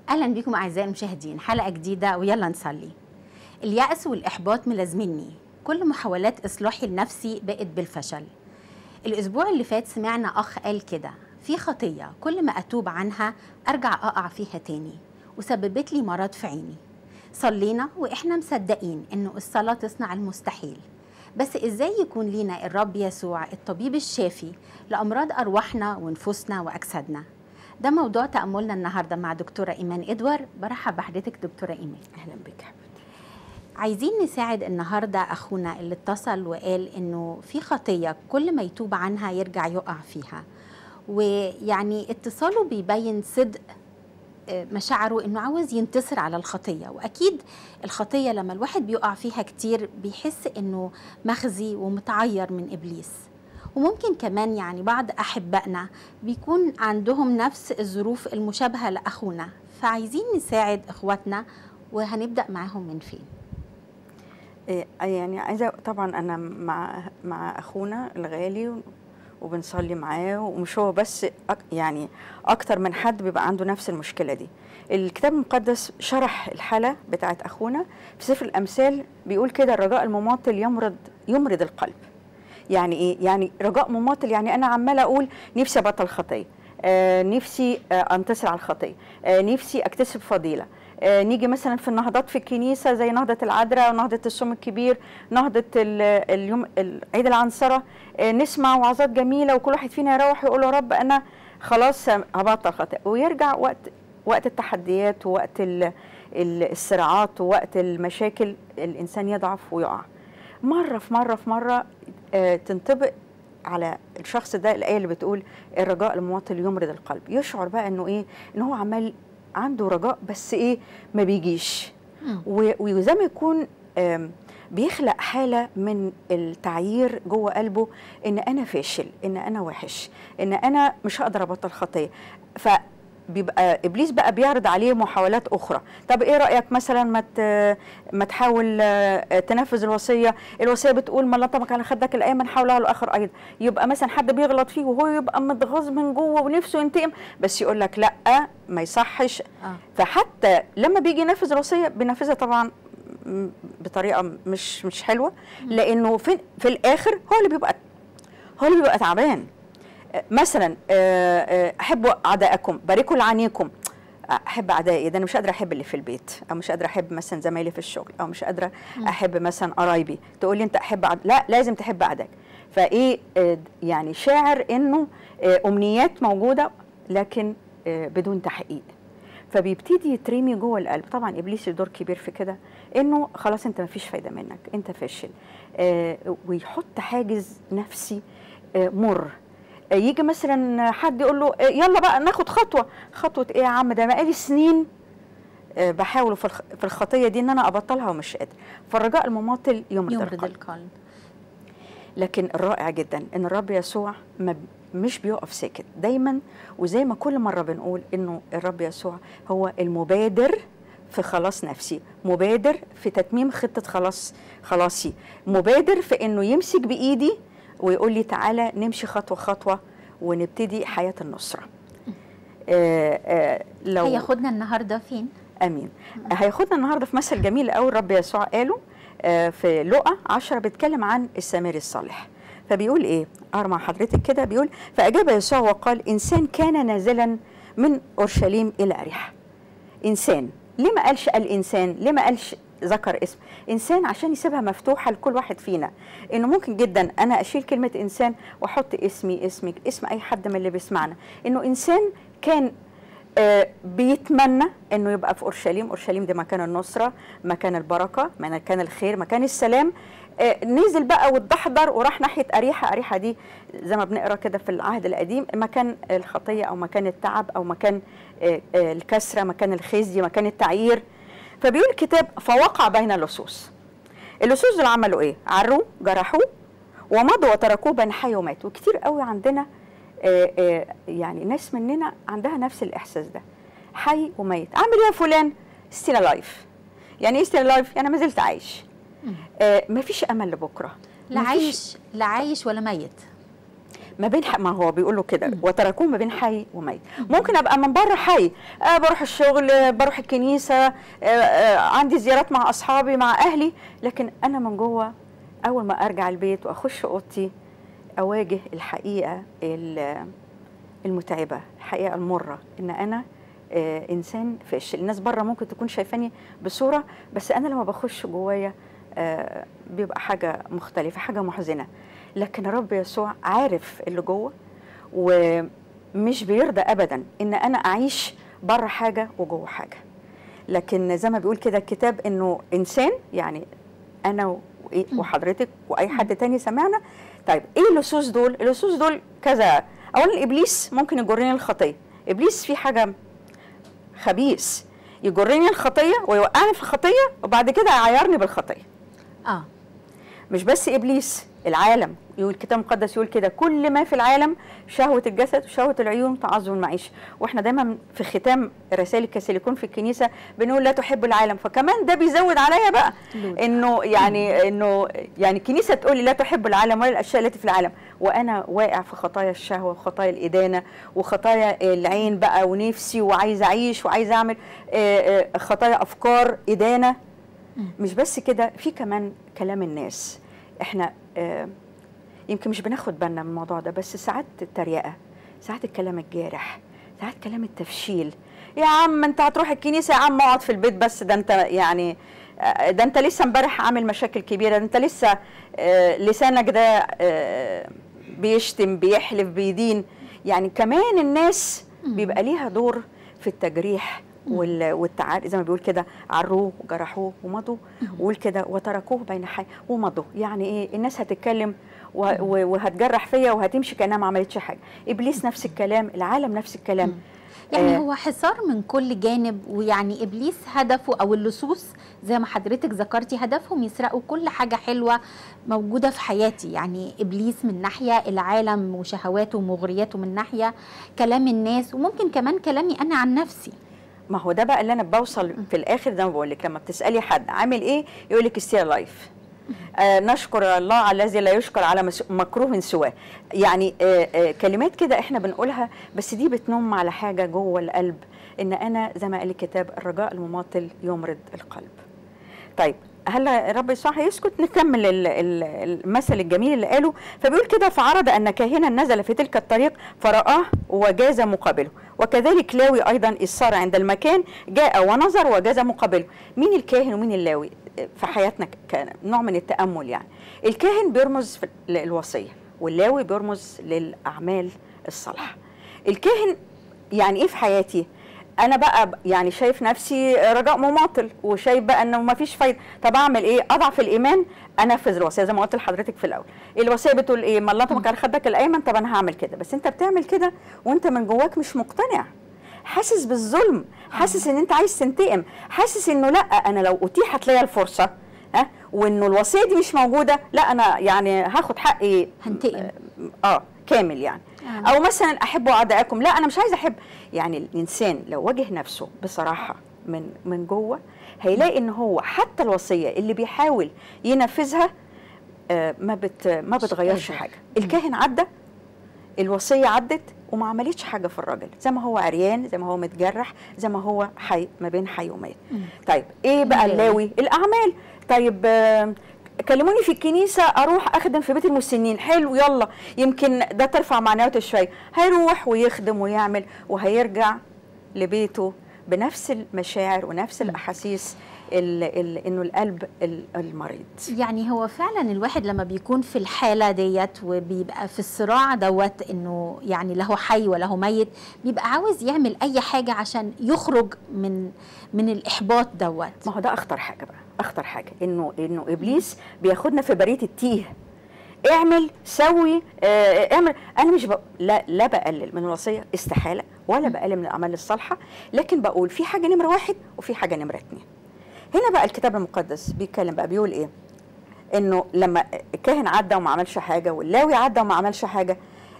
اهلا بكم اعزائي المشاهدين حلقه جديده ويلا نصلي اليأس والإحباط ملازمني كل محاولات إصلاحي لنفسي بقت بالفشل الأسبوع اللي فات سمعنا أخ قال كده في خطية كل ما أتوب عنها أرجع أقع فيها تاني وسببت لي مرض في عيني صلينا وإحنا مصدقين إنه الصلاة تصنع المستحيل بس إزاي يكون لينا الرب يسوع الطبيب الشافي لأمراض أرواحنا ونفوسنا وأجسادنا ده موضوع تأملنا النهاردة مع دكتورة إيمان إدوار برحب بحضرتك دكتورة إيمان اهلا بك حبيبتي عايزين نساعد النهاردة أخونا اللي اتصل وقال إنه في خطية كل ما يتوب عنها يرجع يقع فيها ويعني اتصاله بيبين صدق آه، مشاعره انه عاوز ينتصر على الخطيه واكيد الخطيه لما الواحد بيقع فيها كتير بيحس انه مخزي ومتعير من ابليس وممكن كمان يعني بعض احبائنا بيكون عندهم نفس الظروف المشابهه لاخونا فعايزين نساعد اخواتنا وهنبدا معاهم من فين إيه، يعني عايزه طبعا انا مع مع اخونا الغالي وبنصلي معاه ومش هو بس أك- يعني اكتر من حد بيبقى عنده نفس المشكله دي الكتاب المقدس شرح الحاله بتاعت اخونا في سفر الامثال بيقول كده الرجاء المماطل يمرض يمرض القلب يعني ايه يعني رجاء مماطل يعني انا عماله اقول نفسي ابطل خطيه آه نفسي آه انتصر على الخطيه آه نفسي اكتسب فضيله آه نيجي مثلا في النهضات في الكنيسه زي نهضه العذراء ونهضه الصوم الكبير نهضه ال- اليوم ال- عيد العنصره آه نسمع وعظات جميله وكل واحد فينا يروح يقول يا رب انا خلاص هبطل خطيه ويرجع وقت وقت التحديات ووقت ال- ال- الصراعات ووقت المشاكل الانسان يضعف ويقع مره في مره في مره آه، تنطبق على الشخص ده الايه اللي بتقول الرجاء المواطن يمرض القلب يشعر بقى انه ايه ان هو عمال عنده رجاء بس ايه ما بيجيش مم. و- وزي ما يكون آم، بيخلق حاله من التعيير جوه قلبه ان انا فاشل ان انا وحش ان انا مش هقدر ابطل خطيه فبيبقى ابليس بقى بيعرض عليه محاولات اخرى طب ايه رايك مثلا ما ت- ما تحاول آه، تنفذ الوصيه الوصيه بتقول من لطمك على خدك الايمن حاولها الاخر ايضا يبقى مثلا حد بيغلط فيه وهو يبقى متغاظ من جوه ونفسه ينتقم بس يقول لك لا ما يصحش آه. فحتى لما بيجي ينفذ الوصيه بينفذها طبعا م- بطريقه مش مش حلوه لانه في في الاخر هو اللي بيبقى هو اللي بيبقى تعبان آه، مثلا آه، آه، احبوا اعدائكم باركوا لعانيكم احب اعدائي ده انا مش قادره احب اللي في البيت او مش قادره احب مثلا زمايلي في الشغل او مش قادره احب مثلا قرايبي تقول لي انت احب عد... لا لازم تحب اعدائك فايه آه، يعني شاعر انه آه، امنيات موجوده لكن آه، بدون تحقيق فبيبتدي يترمي جوه القلب طبعا ابليس له دور كبير في كده انه خلاص انت مفيش فايده منك انت فاشل آه ويحط حاجز نفسي آه مر آه يجي مثلا حد يقول له آه يلا بقى ناخد خطوه خطوه ايه يا عم ده بقالي سنين آه بحاول في الخ- في الخطيه دي ان انا ابطلها ومش قادر فالرجاء المماطل يمرض, يمرض القلب. القلب لكن الرائع جدا ان الرب يسوع ما ب- مش بيقف ساكت دايما وزي ما كل مره بنقول انه الرب يسوع هو المبادر في خلاص نفسي مبادر في تتميم خطه خلاص خلاصي مبادر في انه يمسك بايدي ويقول لي تعالى نمشي خطوه خطوه ونبتدي حياه النصره آه آه لو هياخدنا النهارده فين امين هياخدنا النهارده في مثل جميل قوي الرب يسوع قاله آه، في لقا 10 بيتكلم عن السامري الصالح فبيقول ايه اقرا مع حضرتك كده بيقول فاجاب يسوع وقال انسان كان نازلا من اورشليم الى اريحا انسان ليه ما قالش الانسان ليه ما قالش ذكر اسم انسان عشان يسيبها مفتوحه لكل واحد فينا انه ممكن جدا انا اشيل كلمه انسان واحط اسمي اسمك اسم اي حد من اللي بيسمعنا انه انسان كان آه، بيتمنى انه يبقى في اورشليم اورشليم ده مكان النصره مكان البركه مكان الخير مكان السلام آه، نزل بقى واتدحضر وراح ناحيه اريحه اريحه دي زي ما بنقرا كده في العهد القديم مكان الخطيه او مكان التعب او مكان آه، آه، الكسره مكان الخزي مكان التعيير فبيقول الكتاب فوقع بين اللصوص اللصوص دول عملوا ايه عروه جرحوه ومضوا وتركوه بين حي ومات وكتير قوي عندنا آه، آه، يعني ناس مننا عندها نفس الاحساس ده حي وميت عامل ايه يا فلان ستيل لايف يعني ايه ستيل لايف يعني ما زلت عايش آه مفيش امل لبكره لا مفيش- عايش لا عايش ولا ميت ما بين ح- ما هو بيقول له كده وتركوه ما بين حي وميت ممكن ابقى من بره حي آه بروح الشغل آه بروح الكنيسه آه آه عندي زيارات مع اصحابي مع اهلي لكن انا من جوه اول ما ارجع البيت واخش اوضتي اواجه الحقيقه ال- المتعبه الحقيقه المره ان انا آه انسان فاشل الناس بره ممكن تكون شايفاني بصوره بس انا لما بخش جوايا آه بيبقى حاجه مختلفه حاجه محزنه لكن الرب يسوع عارف اللي جوه ومش بيرضى ابدا ان انا اعيش بره حاجه وجوه حاجه لكن زي ما بيقول كده الكتاب انه انسان يعني انا وإيه- وحضرتك واي حد تاني سمعنا طيب ايه اللصوص دول اللصوص دول كذا اولا ابليس ممكن يجرني الخطيه ابليس في حاجه خبيث يجرني الخطيه ويوقعني في الخطيه وبعد كده يعايرني بالخطيه اه مش بس ابليس العالم يقول الكتاب المقدس يقول كده كل ما في العالم شهوه الجسد وشهوه العيون تعظم المعيشه واحنا دايما في ختام رسائل الكاثوليكون في الكنيسه بنقول لا تحب العالم فكمان ده بيزود عليا بقى لود. انه يعني انه يعني الكنيسه تقول لي لا تحب العالم ولا الاشياء التي في العالم وانا واقع في خطايا الشهوه وخطايا الادانه وخطايا العين بقى ونفسي وعايز اعيش وعايز اعمل آه، آه، خطايا افكار ادانه مش بس كده في كمان كلام الناس احنا آه يمكن مش بناخد بالنا من الموضوع ده بس ساعات التريقه ساعات الكلام الجارح ساعات كلام التفشيل يا عم انت هتروح الكنيسه يا عم اقعد في البيت بس ده انت يعني آه، ده انت لسه امبارح عامل مشاكل كبيره ده انت لسه آه، لسانك ده آه، بيشتم بيحلف بيدين يعني كمان الناس بيبقى ليها دور في التجريح وال- والتعال زي ما بيقول كده عروه وجرحوه ومضوا وقول كده وتركوه بين حي ومضوا يعني ايه الناس هتتكلم و- و- وهتجرح فيا وهتمشي كانها ما عملتش حاجه ابليس نفس الكلام العالم نفس الكلام يعني آه. هو حصار من كل جانب ويعني ابليس هدفه او اللصوص زي ما حضرتك ذكرتي هدفهم يسرقوا كل حاجه حلوه موجوده في حياتي يعني ابليس من ناحيه العالم وشهواته ومغرياته من ناحيه كلام الناس وممكن كمان كلامي انا عن نفسي ما هو ده بقى اللي انا بوصل في الاخر زي ما بقول لك لما بتسالي حد عامل ايه يقول لك ستيل لايف آه نشكر الله على الذي لا يشكر على مس- مكروه سواه يعني آه آه كلمات كده احنا بنقولها بس دي بتنم على حاجه جوه القلب ان انا زي ما قال الكتاب الرجاء المماطل يمرض القلب طيب هل رب يسوع هيسكت نكمل ال- ال- المثل الجميل اللي قاله فبيقول كده فعرض ان كاهنا نزل في تلك الطريق فرآه وجاز مقابله وكذلك لاوي ايضا اذ صار عند المكان جاء ونظر وجاز مقابله مين الكاهن ومين اللاوي في حياتنا ك- كنوع من التامل يعني الكاهن بيرمز في- للوصيه واللاوي بيرمز للاعمال الصالحه الكاهن يعني ايه في حياتي انا بقى ب- يعني شايف نفسي رجاء مماطل وشايف بقى انه ما فيش فايده طب اعمل ايه اضعف الايمان انفذ الوصيه زي ما قلت لحضرتك في الاول الوصيه بتقول ايه ما الله طبعا على خدك الايمن طب انا هعمل كده بس انت بتعمل كده وانت من جواك مش مقتنع حاسس بالظلم حاسس ان انت عايز تنتقم حاسس انه لا انا لو اتيحت ليا الفرصه ها وانه الوصيه دي مش موجوده لا انا يعني هاخد حقي هنتقم. اه كامل يعني آه. او مثلا احبوا اعدائكم لا انا مش عايزه احب يعني الانسان لو واجه نفسه بصراحه من من جوه هيلاقي ان هو حتى الوصيه اللي بيحاول ينفذها آه، ما بت ما بتغيرش قادر. حاجه الكاهن عدى الوصيه عدت وما عملتش حاجه في الراجل زي ما هو عريان زي ما هو متجرح زي ما هو حي ما بين حي وميت طيب ايه بقى اللاوي. اللاوي الاعمال طيب آه، كلموني في الكنيسه اروح اخدم في بيت المسنين حلو يلا يمكن ده ترفع معنوياته شويه هيروح ويخدم ويعمل وهيرجع لبيته بنفس المشاعر ونفس الاحاسيس ال- ال- انه القلب ال- المريض يعني هو فعلا الواحد لما بيكون في الحالة ديت وبيبقى في الصراع دوت انه يعني له حي وله ميت بيبقى عاوز يعمل اي حاجة عشان يخرج من من الاحباط دوت ما هو ده اخطر حاجه بقى اخطر حاجه انه انه ابليس بياخدنا في بريه التيه اعمل سوي آه، اعمل انا مش بق... لا لا بقلل من الوصيه استحاله ولا بقلل من الاعمال الصالحه لكن بقول في حاجه نمره واحد وفي حاجه نمره اتنين هنا بقى الكتاب المقدس بيتكلم بقى بيقول ايه انه لما الكاهن عدى وما عملش حاجه واللاوي عدى وما عملش حاجه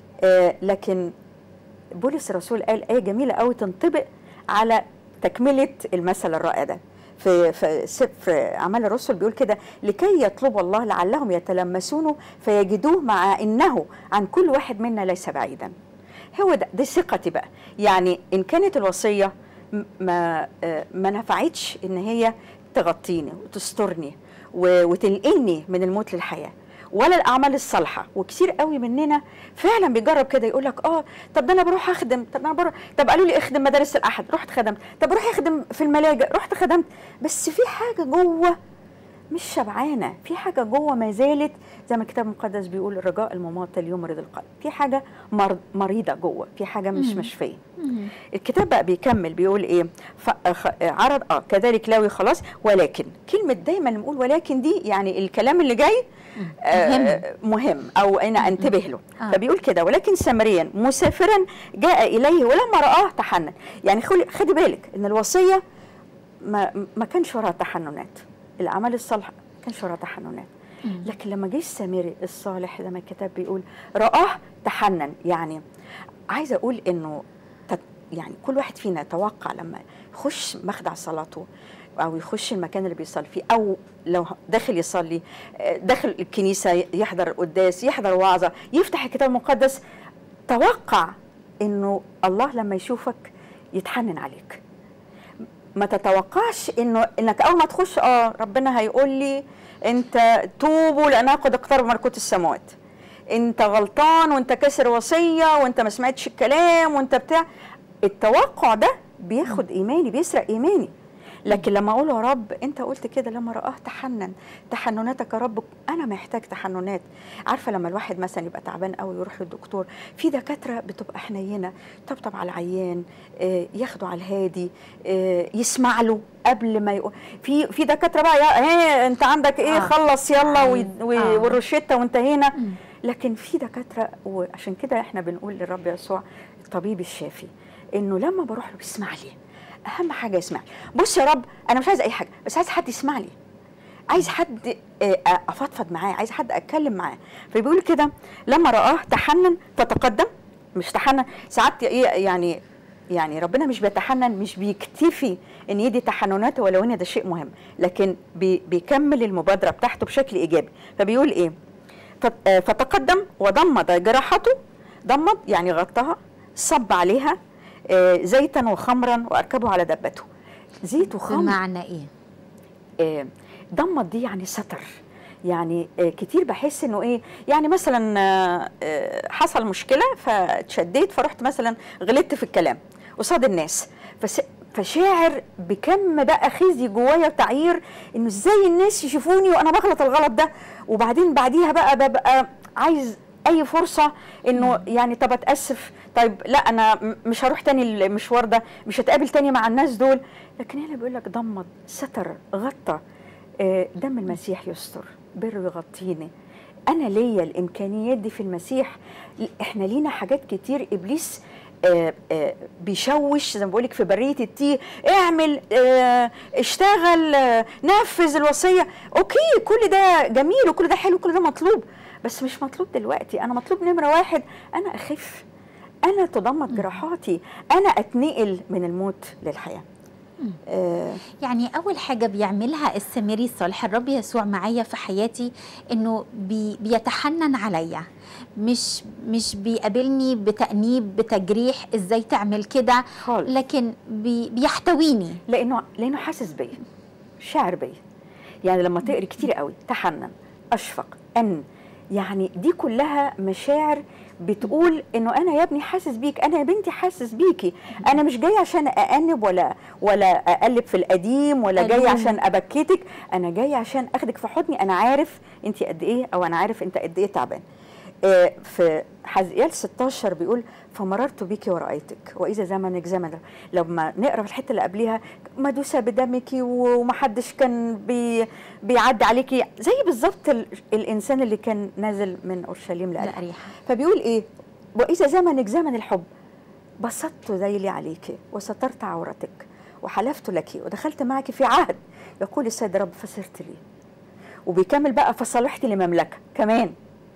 آه لكن بولس الرسول قال ايه جميله قوي تنطبق على تكمله المثل الرائع ده في في سفر اعمال الرسل بيقول كده لكي يطلب الله لعلهم يتلمسونه فيجدوه مع انه عن كل واحد منا ليس بعيدا هو ده دي ثقتي بقى يعني ان كانت الوصيه م- ما آه، ما نفعتش ان هي تغطيني وتسترني و- وتنقلني من الموت للحياه ولا الاعمال الصالحه وكتير قوي مننا فعلا بيجرب كده يقول لك اه طب ده انا بروح اخدم طب انا بروح طب قالوا لي اخدم مدارس الاحد رحت خدمت طب روح اخدم في الملاجئ رحت خدمت بس في حاجه جوه مش شبعانه في حاجه جوه ما زالت زي ما الكتاب المقدس بيقول الرجاء المماطل يمرض القلب في حاجه مرض مريضه جوه في حاجه مش مم. مشفيه مم. الكتاب بقى بيكمل بيقول ايه ف- خ- عرض اه كذلك لاوي خلاص ولكن كلمه دايما نقول ولكن دي يعني الكلام اللي جاي آه مهم او انا انتبه له آه. فبيقول كده ولكن سامريا مسافرا جاء اليه ولما راه تحنن يعني خلي خدي بالك ان الوصيه ما ما كانش وراها تحننات الاعمال الصالحه ما كانش وراها تحننات مم. لكن لما جه السامري الصالح زي ما الكتاب بيقول رآه تحنن يعني عايزه اقول انه تت- يعني كل واحد فينا يتوقع لما يخش مخدع صلاته او يخش المكان اللي بيصلي فيه او لو داخل يصلي آه، داخل الكنيسه يحضر القداس يحضر وعظه يفتح الكتاب المقدس توقع انه الله لما يشوفك يتحنن عليك ما تتوقعش انه انك اول ما تخش اه ربنا هيقول لي انت توبوا لانها قد اقترب ملكوت السماوات انت غلطان وانت كسر وصيه وانت ما سمعتش الكلام وانت بتاع التوقع ده بياخد ايماني بيسرق ايماني لكن لما اقول يا رب انت قلت كده لما راه تحنن تحنناتك يا رب انا محتاج تحننات عارفه لما الواحد مثلا يبقى تعبان قوي يروح للدكتور في دكاتره بتبقى حنينه طبطب على العيان آه، ياخده على الهادي آه، يسمع له قبل ما يقول في في دكاتره بقى يا هي انت عندك ايه آه. خلص يلا آه. وي- وي- آه. والروشته وانتهينا مم. لكن في دكاتره وعشان كده احنا بنقول للرب يسوع الطبيب الشافي انه لما بروح له بيسمع لي اهم حاجه يسمع لي. بص يا رب انا مش عايز اي حاجه بس عايز حد يسمع لي عايز حد آه، آه، افضفض معاه عايز حد اتكلم معاه فبيقول كده لما راه تحنن فتقدم مش تحنن ساعات ايه يعني يعني ربنا مش بيتحنن مش بيكتفي ان يدي تحننات ولو ان ده شيء مهم لكن بي بيكمل المبادره بتاعته بشكل ايجابي فبيقول ايه فت- آه، فتقدم وضمد جراحته ضمد يعني غطاها صب عليها آه، زيتا وخمرا واركبه على دبته زيت وخمر بمعنى ايه؟ آه، ضمت دي يعني ستر يعني آه، كتير بحس انه ايه يعني مثلا آه، آه، حصل مشكله فاتشديت فرحت مثلا غلطت في الكلام قصاد الناس فس فشاعر بكم بقى خزي جوايا وتعيير انه ازاي الناس يشوفوني وانا بغلط الغلط ده وبعدين بعديها بقى ببقى عايز اي فرصه انه يعني طب اتاسف طيب لا انا م- مش هروح تاني المشوار ده مش هتقابل تاني مع الناس دول لكن هنا بيقول لك ضمد ستر غطى آه، دم المسيح يستر بره يغطيني انا ليا الامكانيات دي في المسيح احنا لينا حاجات كتير ابليس آه، آه، بيشوش زي ما بقولك في بريه التيه اعمل آه، اشتغل آه، نفذ الوصيه اوكي كل ده جميل وكل ده حلو كل ده مطلوب بس مش مطلوب دلوقتي انا مطلوب نمره واحد انا اخف انا تضمد جراحاتي انا اتنقل من الموت للحياه آه يعني اول حاجه بيعملها السامري الصالح الرب يسوع معايا في حياتي انه بي بيتحنن عليا مش مش بيقابلني بتأنيب بتجريح ازاي تعمل كده خالص لكن بي بيحتويني لانه لانه حاسس بيا شاعر بيا يعني لما تقري كتير قوي تحنن اشفق ان يعني دي كلها مشاعر بتقول انه انا يا ابني حاسس بيك انا يا بنتي حاسس بيكي انا مش جاي عشان اانب ولا ولا اقلب في القديم ولا جاي ألوم. عشان ابكتك انا جاي عشان اخدك في حضني انا عارف انت قد ايه او انا عارف انت قد ايه تعبان آه، في حزقيال 16 بيقول فمررت بك ورأيتك وإذا زمنك زمن لما نقرا في الحتة اللي قبليها مدوسة بدمك ومحدش كان بي بيعدي عليكي زي بالظبط ال- الإنسان اللي كان نازل من أورشليم لا لأريحة ريحه فبيقول إيه وإذا زمنك زمن الحب بسطت ذيلي عليك وسترت عورتك وحلفت لك ودخلت معك في عهد يقول السيد رب فسرت لي وبيكمل بقى فصالحت لمملكة كمان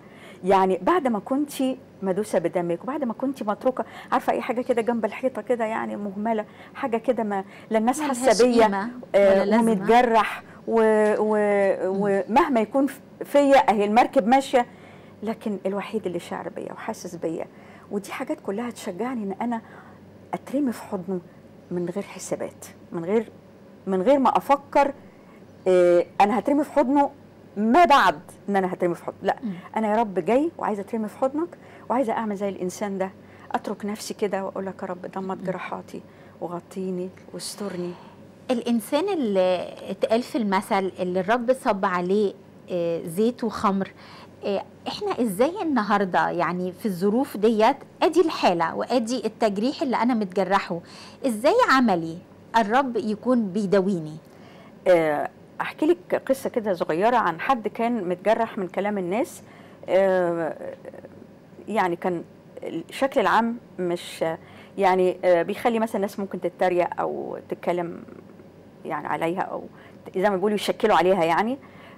يعني بعد ما كنت مدوسه بدمك وبعد ما كنت متروكه عارفه اي حاجه كده جنب الحيطه كده يعني مهمله حاجه كده ما لا الناس ملهاش حاسه بيا قيمة آه، ولا لازمة. ومتجرح و- و- ومهما يكون فيا اهي المركب ماشيه لكن الوحيد اللي شاعر بيا وحاسس بيا ودي حاجات كلها تشجعني ان انا اترمي في حضنه من غير حسابات من غير من غير ما افكر آه، انا هترمي في حضنه ما بعد ان انا هترمي في حضنه لا مم. انا يا رب جاي وعايزه اترمي في حضنك وعايزه اعمل زي الانسان ده اترك نفسي كده واقول لك يا رب ضمت جراحاتي وغطيني واسترني الانسان اللي اتقال في المثل اللي الرب صب عليه آه، زيت وخمر آه، احنا ازاي النهارده يعني في الظروف ديت ادي الحاله وادي التجريح اللي انا متجرحه ازاي عملي الرب يكون بيداويني آه، احكي لك قصه كده صغيره عن حد كان متجرح من كلام الناس آه، يعني كان الشكل العام مش يعني آه، بيخلي مثلا الناس ممكن تتريق او تتكلم يعني عليها او زي ما بيقولوا يشكلوا عليها يعني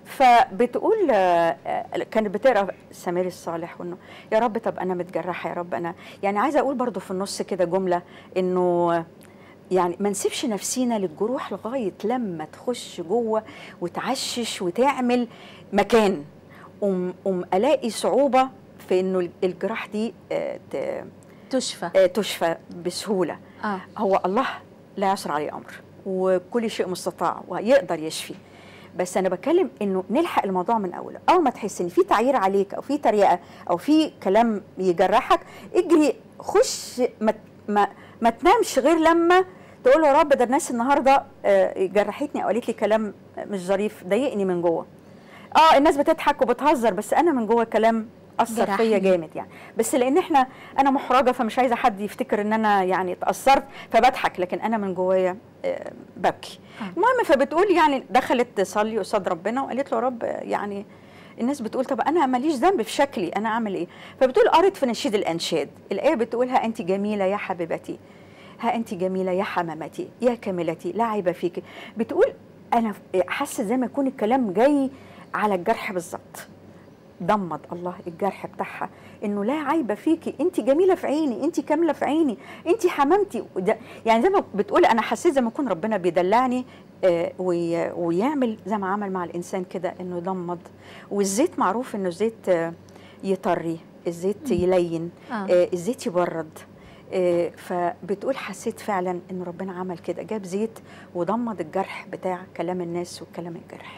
فبتقول آه، آه، كانت بتقرا سمير الصالح وانه يا رب طب انا متجرحه يا رب انا يعني عايزه اقول برضو في النص كده جمله انه يعني ما نسيبش نفسينا للجروح لغايه لما تخش جوه وتعشش وتعمل مكان أم, أم الاقي صعوبه في انه الجراح دي آه، ت- تشفى آه، تشفى بسهوله اه هو الله لا يعصر عليه امر وكل شيء مستطاع ويقدر يشفي بس انا بتكلم انه نلحق الموضوع من اوله اول ما تحس ان في تعيير عليك او في تريقه او في كلام يجرحك اجري خش ما ما, ما تنامش غير لما تقول له يا رب ده الناس النهارده آه، جرحتني او قالت لي كلام مش ظريف ضايقني من جوه اه الناس بتضحك وبتهزر بس انا من جوه كلام اثر جرحني. فيا جامد يعني بس لان احنا انا محرجه فمش عايزه حد يفتكر ان انا يعني اتاثرت فبضحك لكن انا من جوايا آه، ببكي آه. المهم فبتقول يعني دخلت تصلي قصاد ربنا وقالت له يا رب آه، يعني الناس بتقول طب انا ماليش ذنب في شكلي انا اعمل ايه فبتقول قرت في نشيد الانشاد الايه بتقول ها انت جميله يا حبيبتي ها انت جميله يا حمامتي يا كاملتي لا عيب فيك بتقول انا حاسه زي ما يكون الكلام جاي على الجرح بالظبط ضمد الله الجرح بتاعها انه لا عيب فيكي انت جميله في عيني انت كامله في عيني انت حمامتي وده- يعني زي ما بتقول انا حسيت زي ما يكون ربنا بيدلعني آه، وي- ويعمل زي ما عمل مع الانسان كده انه يضمد والزيت معروف انه الزيت آه، يطري الزيت يلين آه. آه، الزيت يبرد آه، فبتقول حسيت فعلا ان ربنا عمل كده جاب زيت وضمد الجرح بتاع كلام الناس وكلام الجرح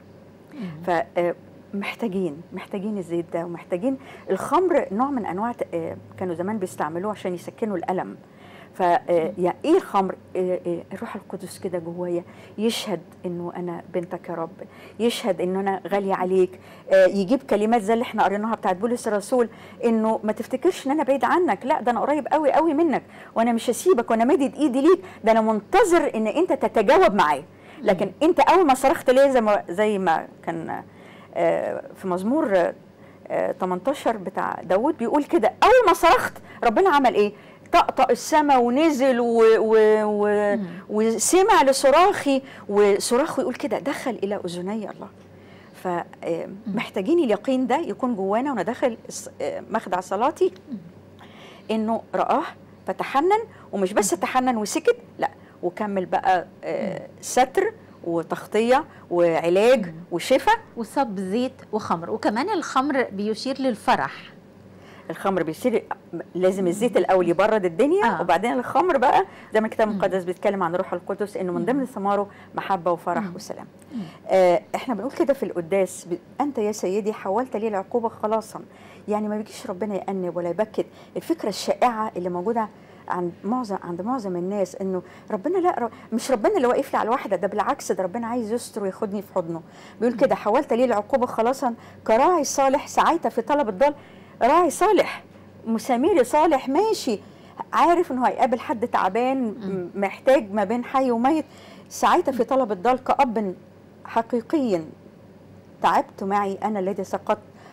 فمحتاجين محتاجين الزيت ده ومحتاجين الخمر نوع من انواع ت- آه، كانوا زمان بيستعملوه عشان يسكنوا الالم ف آه، يعني ايه الخمر آه، آه، الروح القدس كده جوايا يشهد انه انا بنتك يا رب يشهد انه انا غاليه عليك آه، يجيب كلمات زي اللي احنا قريناها بتاعت بولس الرسول انه ما تفتكرش ان انا بعيد عنك لا ده انا قريب قوي قوي منك وانا مش هسيبك وانا مادد ايدي ليك ده انا منتظر ان انت تتجاوب معايا لكن انت اول ما صرخت ليه زي ما زي ما كان آه، في مزمور آه، آه، 18 بتاع داود بيقول كده اول ما صرخت ربنا عمل ايه طقطق السماء ونزل و و و وسمع لصراخي وصراخه يقول كده دخل الى اذني الله فمحتاجين اليقين ده يكون جوانا وانا داخل الص- آه، مخدع صلاتي انه رآه فتحنن ومش بس تحنن وسكت لا وكمل بقى آه، ستر وتغطيه وعلاج وشفاء وصب زيت وخمر وكمان الخمر بيشير للفرح الخمر بيصير لازم الزيت الاول يبرد الدنيا آه. آه. وبعدين الخمر بقى زي ما الكتاب المقدس بيتكلم عن روح القدس انه من ضمن ثماره محبه وفرح مم. وسلام آه احنا بنقول كده في القداس ب- انت يا سيدي حولت لي العقوبه خلاصا يعني ما بيجيش ربنا يأنب ولا يبكت الفكره الشائعه اللي موجوده عند معظم عند معظم الناس انه ربنا لا ر- مش ربنا اللي واقف لي على الواحده ده بالعكس ده ربنا عايز يستر وياخدني في حضنه بيقول كده حولت لي العقوبه خلاصا كراعي صالح سعيت في طلب الضال راعي صالح مسامير صالح ماشي عارف انه هيقابل حد تعبان م- محتاج ما بين حي وميت سعيت في طلب الضال كأب حقيقي تعبت معي انا الذي سقطت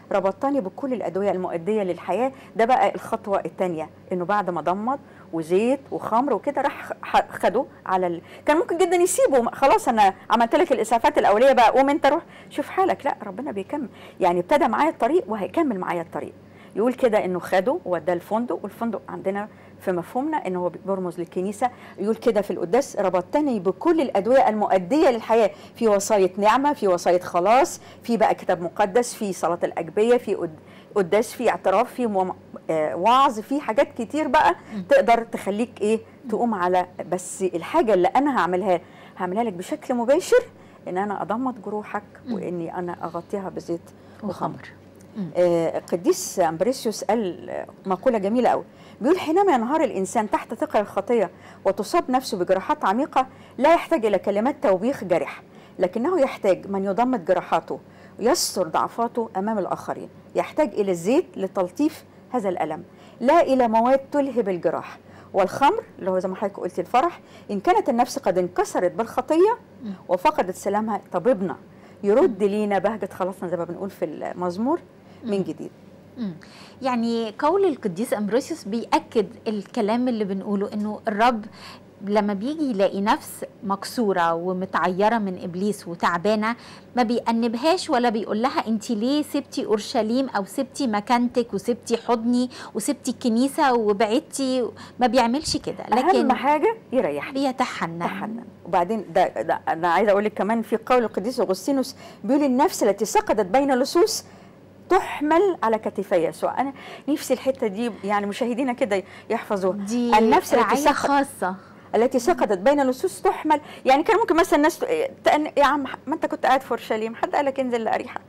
ربطتني بكل الادويه المؤديه للحياه ده بقى الخطوه الثانيه انه بعد ما ضمد وزيت وخمر وكده راح ح- خده على ال... كان ممكن جدا يسيبه خلاص انا عملت لك الاسعافات الاوليه بقى قوم انت روح شوف حالك لا ربنا بيكمل يعني ابتدى معايا الطريق وهيكمل معايا الطريق يقول كده انه خده ووداه الفندق والفندق عندنا في مفهومنا ان هو بيرمز للكنيسه يقول كده في القداس ربطتني بكل الادويه المؤديه للحياه في وصايه نعمه في وصايه خلاص في بقى كتاب مقدس في صلاه الاجبيه في قد- قداس في اعتراف في مم- آه، وعظ في حاجات كتير بقى تقدر تخليك ايه تقوم على بس الحاجه اللي انا هعملها هعملها لك بشكل مباشر ان انا اضمد جروحك مم. واني انا اغطيها بزيت وخمر وخمر مم. آه، القديس امبريسيوس قال آه، مقوله جميله قوي بيقول حينما ينهار الانسان تحت ثقل الخطيه وتصاب نفسه بجراحات عميقه لا يحتاج الى كلمات توبيخ جارح لكنه يحتاج من يضمد جراحاته ويستر ضعفاته امام الاخرين يحتاج الى الزيت لتلطيف هذا الالم لا الى مواد تلهب الجراح والخمر اللي هو زي ما حضرتك قلت الفرح ان كانت النفس قد انكسرت بالخطيه مم. وفقدت سلامها طبيبنا يرد لينا بهجه خلاصنا زي ما بنقول في المزمور من مم. جديد مم. يعني قول القديس امبروسيوس بيأكد الكلام اللي بنقوله انه الرب لما بيجي يلاقي نفس مكسوره ومتعيره من ابليس وتعبانه ما بيأنبهاش ولا بيقول لها انت ليه سبتي اورشليم او سبتي مكانتك وسبتي حضني وسبتي الكنيسه وبعدتي ما بيعملش كده لكن اهم حاجه يريحنا بيتحنن تحنن وبعدين ده, ده انا عايزه اقول لك كمان في قول القديس اغسطينوس بيقول النفس التي سقطت بين لصوص تحمل على كتفي يسوع انا نفسي الحته دي يعني مشاهدينا كده يحفظوها دي النفس التي رعايه سقط خاصه التي سقطت بين لصوص تحمل يعني كان ممكن مثلا الناس تأن... يا عم ما انت كنت قاعد في اورشليم حد قال لك انزل لاريحه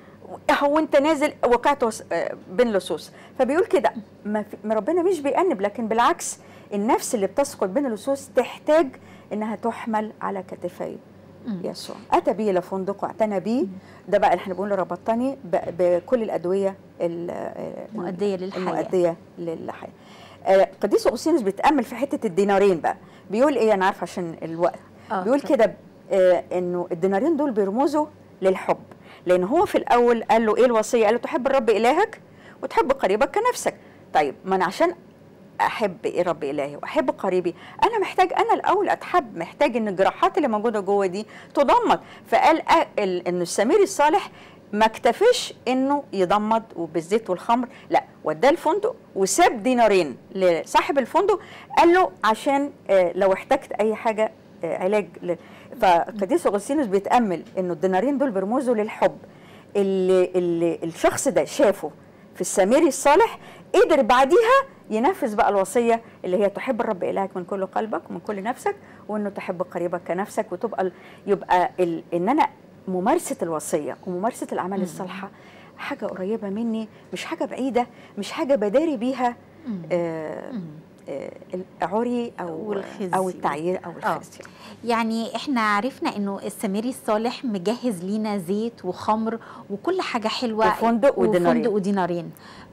هو انت نازل وقعت وس... آه، بين لصوص فبيقول كده ما في... ما ربنا مش بيأنب لكن بالعكس النفس اللي بتسقط بين اللصوص تحتاج انها تحمل على كتفي مم. يسوع اتى بي الى فندق واعتنى بي ده بقى اللي احنا بنقول ربطني ب... بكل الادويه ال- آه، مؤديه للحياه المؤديه للحياه آه، قديس اغسطينوس بيتامل في حته الدينارين بقى بيقول ايه انا عارفه عشان الوقت آه، بيقول اتفضل. كده آه، انه الدينارين دول بيرمزوا للحب لان هو في الاول قال له ايه الوصيه قال له تحب الرب الهك وتحب قريبك كنفسك طيب ما انا عشان احب ايه رب الهي واحب قريبي انا محتاج انا الاول اتحب محتاج ان الجراحات اللي موجوده جوه دي تضمد فقال آه، ال- ان السمير الصالح ما اكتفش انه يضمد وبالزيت والخمر لا وداه الفندق وساب دينارين لصاحب الفندق قال له عشان آه، لو احتجت اي حاجه آه، علاج ل... فقديس اغسطينوس بيتامل انه الدينارين دول بيرمزوا للحب اللي, اللي الشخص ده شافه في السامري الصالح قدر بعديها ينفذ بقى الوصيه اللي هي تحب الرب الهك من كل قلبك ومن كل نفسك وانه تحب قريبك كنفسك وتبقى ال- يبقى ال... ان انا ممارسه الوصيه وممارسه الاعمال مم. الصالحه حاجه قريبه مني مش حاجه بعيده مش حاجه بداري بيها مم. آه مم. آه العري او والخزي. او التعيير او آه. الخزي يعني احنا عرفنا انه السميري الصالح مجهز لينا زيت وخمر وكل حاجه حلوه وفندق ودينارين. وفندق ودينارين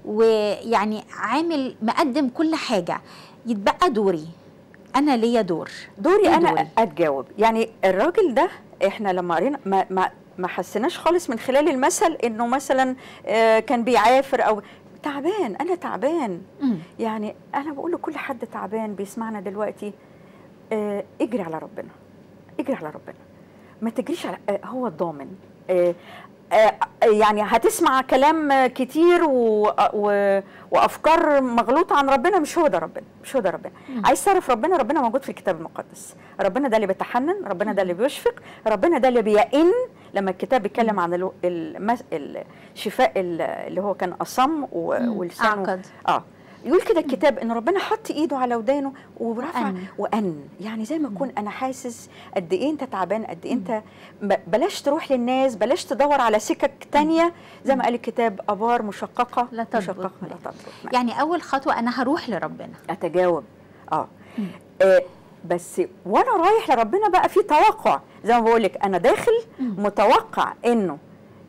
ويعني عامل مقدم كل حاجه يتبقى دوري انا ليا دور دوري إيه انا دوري؟ اتجاوب يعني الراجل ده احنا لما قرينا ما ما ما حسيناش خالص من خلال المثل انه مثلا آه، كان بيعافر او تعبان انا تعبان مم. يعني انا بقول لكل حد تعبان بيسمعنا دلوقتي آه، اجري على ربنا اجري على ربنا ما تجريش على آه، هو الضامن آه، آه، يعني هتسمع كلام آه، كتير و... و... وافكار مغلوطه عن ربنا مش هو ده ربنا مش هو ده ربنا مم. عايز تعرف ربنا ربنا موجود في الكتاب المقدس ربنا ده اللي بيتحنن ربنا ده اللي بيشفق ربنا ده اللي بيئن لما الكتاب بيتكلم عن الو- المس... الشفاء ال- اللي هو كان اصم و... مم. ولسانه اعقد اه يقول كده الكتاب ان ربنا حط ايده على ودانه ورفع وأن. وان يعني زي ما اكون انا حاسس قد ايه انت تعبان قد ايه انت ب- بلاش تروح للناس بلاش تدور على سكك تانية زي ما قال الكتاب ابار مشققه لا تضبط مشققه معي. لا تضبط معي. يعني اول خطوه انا هروح لربنا اتجاوب اه مم. آه، بس وانا رايح لربنا بقى في توقع زي ما بقول لك انا داخل مم. متوقع انه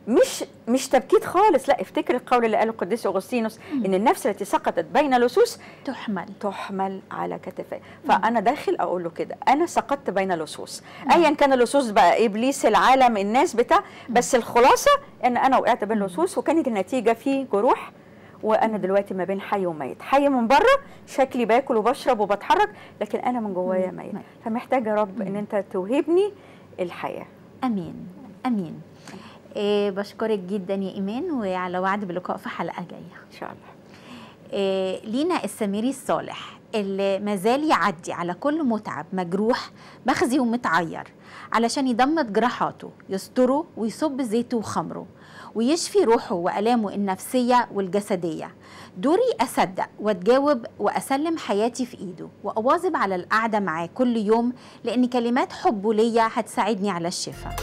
مش مش تبكيت خالص لا افتكر القول اللي قاله القديس اغسطينوس ان النفس التي سقطت بين لصوص تحمل تحمل على كتفي فانا داخل اقول له كده انا سقطت بين لصوص ايا كان اللصوص بقى ابليس العالم الناس بتاع بس الخلاصه ان انا وقعت بين لصوص وكانت النتيجه في جروح وانا دلوقتي ما بين حي وميت حي من بره شكلي باكل وبشرب وبتحرك لكن انا من جوايا مم. ميت ميت. فمحتاجه يا رب ان انت توهبني الحياه امين امين إيه بشكرك جدا يا ايمان وعلى وعد بلقاء في حلقه جايه ان شاء الله إيه لينا السميري الصالح اللي مازال يعدي على كل متعب مجروح مخزي ومتعير علشان يضمد جراحاته يستره ويصب زيته وخمره ويشفي روحه وآلامه النفسية والجسدية دوري أصدق وأتجاوب وأسلم حياتي في إيده وأواظب على القعدة معاه كل يوم لأن كلمات حبه ليا هتساعدني على الشفاء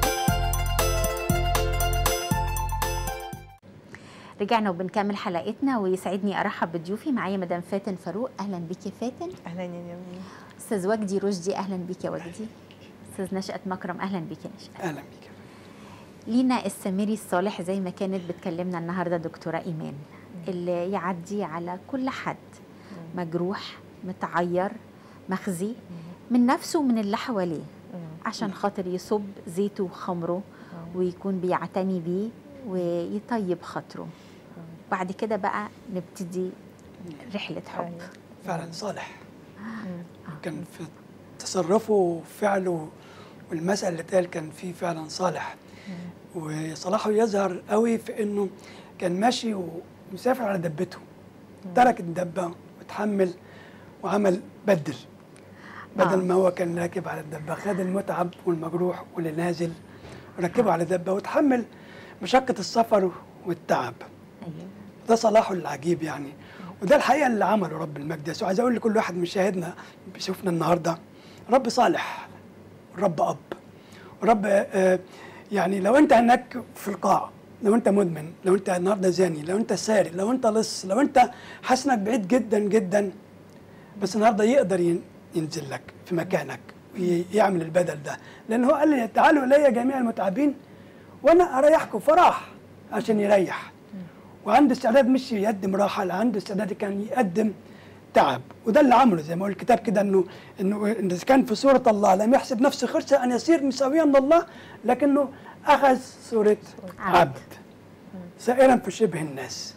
رجعنا وبنكمل حلقتنا ويسعدني ارحب بضيوفي معايا مدام فاتن فاروق اهلا بيك يا فاتن اهلا يا يمين استاذ وجدي رشدي اهلا بيك يا وجدي استاذ نشأت مكرم اهلا بيك يا نشأت اهلا بيك لينا السميري الصالح زي ما كانت بتكلمنا النهارده دكتوره ايمان اللي يعدي على كل حد مجروح متعير مخزي من نفسه ومن اللي حواليه عشان خاطر يصب زيته وخمره ويكون بيعتني بيه ويطيب خاطره بعد كده بقى نبتدي رحله حب أيوة. فعلا صالح كان في تصرفه وفعله والمسألة اللي اتقال كان فيه فعلا صالح وصلاحه يظهر قوي في انه كان ماشي ومسافر على دبته ترك الدبة وتحمل وعمل بدل بدل آه. ما هو كان راكب على الدبة خد المتعب والمجروح واللي نازل وركبه على دبة وتحمل مشقة السفر والتعب ايوه ده صلاحه العجيب يعني وده الحقيقه اللي عمله رب المجد يسوع عايز اقول لكل واحد مشاهدنا بيشوفنا النهارده رب صالح رب اب رب آه، يعني لو انت هناك في القاع لو انت مدمن لو انت النهارده زاني لو انت سارق لو انت لص لو انت حاسس انك بعيد جدا جدا بس النهارده يقدر ين- ينزل لك في مكانك ويعمل البدل ده لان هو قال لي تعالوا الي جميع المتعبين وانا اريحكم فراح عشان يريح وعنده استعداد مش يقدم راحه لا عنده استعداد كان يقدم تعب وده اللي عمله زي ما قال الكتاب كده انه انه إن إذا كان في صوره الله لم يحسب نفسه خرسه ان يصير مساويا لله لكنه اخذ صوره عبد. عبد سائرا في شبه الناس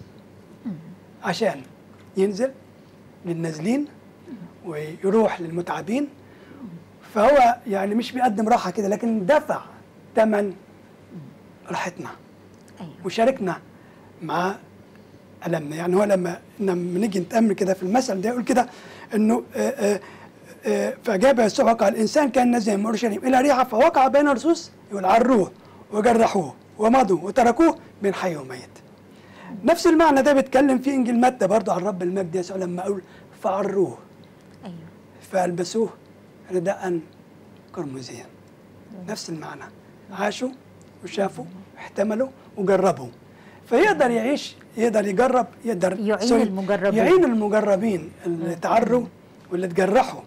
عشان ينزل للنازلين ويروح للمتعبين فهو يعني مش بيقدم راحه كده لكن دفع ثمن راحتنا ايوه وشاركنا مع ألمنا يعني هو لما لما نيجي نتأمل كده في المثل ده يقول كده إنه آه، آه، آه، فأجاب يسوع وقع الإنسان كان نازل من أورشليم إلى ريحة فوقع بين الرصوص يقول عروه وجرحوه ومضوا وتركوه بين حي وميت نفس المعنى ده بيتكلم فيه إنجيل متى برضه عن رب المجد يسوع لما أقول فعروه ايوه فألبسوه رداء قرمزيا نفس المعنى عاشوا وشافوا احتملوا وجربوا فيقدر يعيش يقدر يجرب يقدر يعين سوري، المجربين. يعين المجربين اللي تعروا واللي اتجرحوا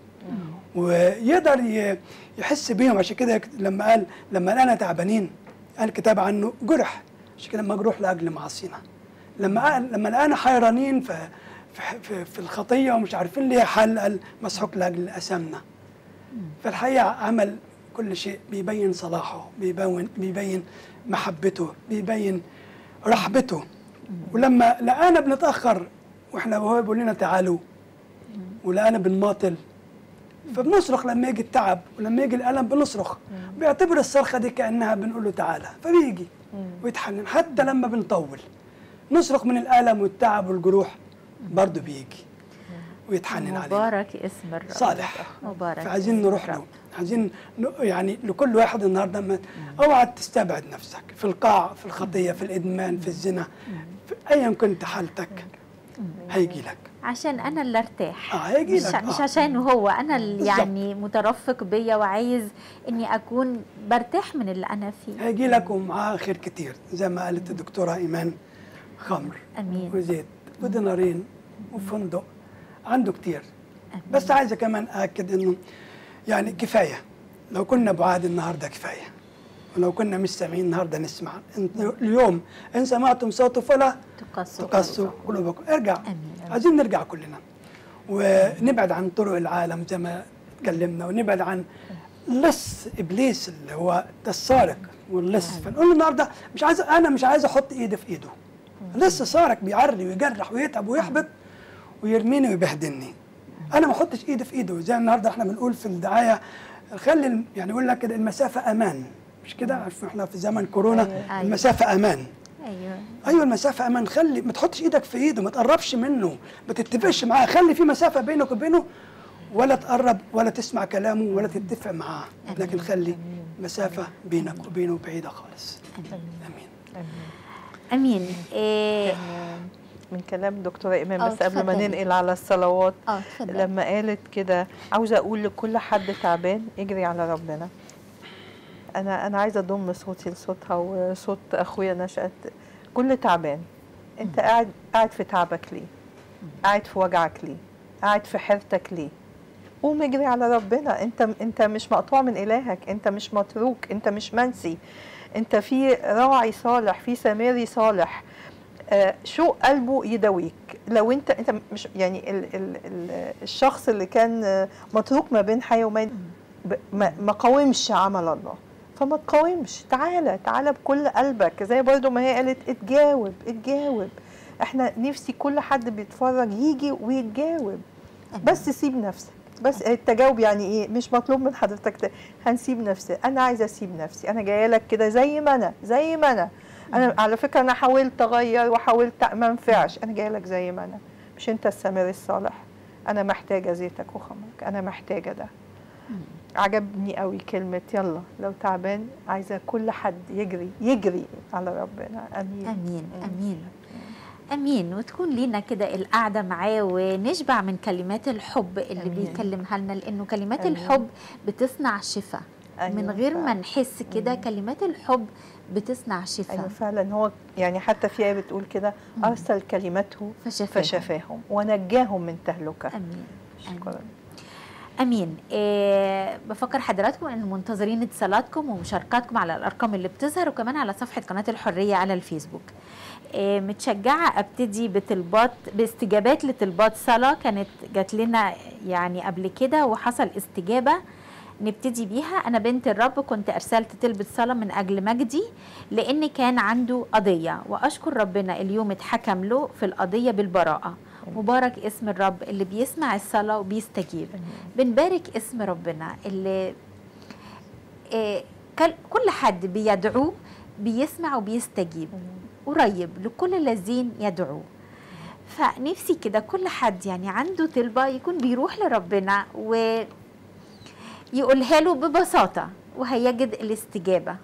ويقدر ي- يحس بيهم عشان كده يك- لما قال لما انا تعبانين قال الكتاب عنه جرح عشان كده مجروح لاجل معاصينا لما قال لما لقانا حيرانين في في, في, في الخطيه ومش عارفين ليه حل قال مسحوق لاجل اثامنا فالحقيقه عمل كل شيء بيبين صلاحه بيبين بيبين محبته بيبين رحبته ولما لقانا بنتاخر واحنا وهو بيقول لنا تعالوا ولقانا بنماطل فبنصرخ لما يجي التعب ولما يجي الالم بنصرخ بيعتبر الصرخه دي كانها بنقول له تعالى فبيجي ويتحنن حتى لما بنطول نصرخ من الالم والتعب والجروح برضه بيجي ويتحنن علينا مبارك اسم الرب صالح مبارك فعايزين اسم نروح الرب. له عايزين ن- يعني لكل واحد النهارده ما اوعى تستبعد نفسك في القاع في الخطيه في الادمان في الزنا في ايا كنت حالتك هيجي لك عشان انا اللي ارتاح اه هيجي مش, لك مش آه. عشان هو انا اللي بالظبط. يعني مترفق بيا وعايز اني اكون برتاح من اللي انا فيه هيجي لك ومعاه خير كتير زي ما قالت الدكتوره ايمان خمر امين وزيت ودينارين وفندق عنده كتير أمين. بس عايزه كمان اكد انه يعني كفايه لو كنا بعاد النهارده كفايه ولو كنا مش سامعين النهارده نسمع انت اليوم ان سمعتم صوته فلا تقصوا تقسوا قلوبكم ارجع آمين. عايزين نرجع كلنا ونبعد عن طرق العالم زي ما اتكلمنا ونبعد عن لص ابليس اللي هو ده السارق واللص فنقول له النهارده مش عايز انا مش عايز احط ايدي في ايده لص سارق بيعري ويجرح ويتعب ويحبط ويرميني ويبهدلني انا ما احطش ايدي في ايده زي النهارده احنا بنقول في الدعايه خلي الم- يعني يقول لك كده المسافه امان مش كده عارفين احنا في زمن كورونا أيوة. المسافه امان ايوه ايوه المسافه امان خلي ما تحطش ايدك في ايده ما تقربش منه ما تتفقش معاه خلي في مسافه بينك وبينه ولا تقرب ولا تسمع كلامه ولا تتفق معاه لكن خلي مسافه بينك وبينه بعيده خالص امين امين إيه كان من كلام دكتورة إيمان آه، بس قبل ما اتفضلي. ننقل على الصلوات اه اتفضل لما قالت كده عاوزة أقول لكل حد تعبان اجري على ربنا أنا أنا عايزة أضم صوتي لصوتها وصوت أخويا نشأت كل تعبان أنت قاعد قاعد في تعبك ليه؟ قاعد في وجعك ليه؟ قاعد في حيرتك ليه؟ قوم اجري على ربنا انت انت مش مقطوع من الهك انت مش متروك انت مش منسي انت في راعي صالح في سامري صالح آه، شو قلبه يداويك لو انت انت مش يعني ال ال ال الشخص اللي كان آه، متروك ما بين حياه وميت ب- ما ما قاومش عمل الله فما تقاومش تعالى تعالى بكل قلبك زي برضو ما هي قالت اتجاوب اتجاوب احنا نفسي كل حد بيتفرج يجي ويتجاوب بس سيب نفسك بس التجاوب يعني ايه مش مطلوب من حضرتك ت- هنسيب نفسي انا عايزه اسيب نفسي انا جايه لك كده زي ما انا زي ما انا انا على فكره انا حاولت اغير وحاولت ما نفعش انا جايه لك زي ما انا مش انت السامري الصالح انا محتاجه زيتك وخمرك انا محتاجه ده عجبني قوي كلمه يلا لو تعبان عايزه كل حد يجري يجري على ربنا امين امين امين امين وتكون لينا كده القعده معاه ونشبع من كلمات الحب اللي أمين. بيكلمها لنا لانه كلمات أمين. الحب بتصنع شفاء من أيوة غير ما فعلا. نحس كده كلمات الحب بتصنع شفاء ايوه فعلا هو يعني حتى في ايه بتقول كده ارسل كلمته فشفاهم. فشفاهم ونجاهم من تهلكه امين شكرا امين إيه بفكر حضراتكم ان منتظرين اتصالاتكم ومشاركاتكم على الارقام اللي بتظهر وكمان على صفحه قناه الحريه على الفيسبوك إيه متشجعه ابتدي بطلبات باستجابات لطلبات صلاه كانت جات لنا يعني قبل كده وحصل استجابه نبتدي بيها انا بنت الرب كنت ارسلت طلبة صلاه من اجل مجدي لان كان عنده قضيه واشكر ربنا اليوم اتحكم له في القضيه بالبراءه مبارك اسم الرب اللي بيسمع الصلاه وبيستجيب بنبارك اسم ربنا اللي إيه، كل- كل حد بيدعوه بيسمع وبيستجيب قريب لكل الذين يدعوه فنفسي كده كل حد يعني عنده طلبة يكون بيروح لربنا ويقولها له ببساطة وهيجد الاستجابة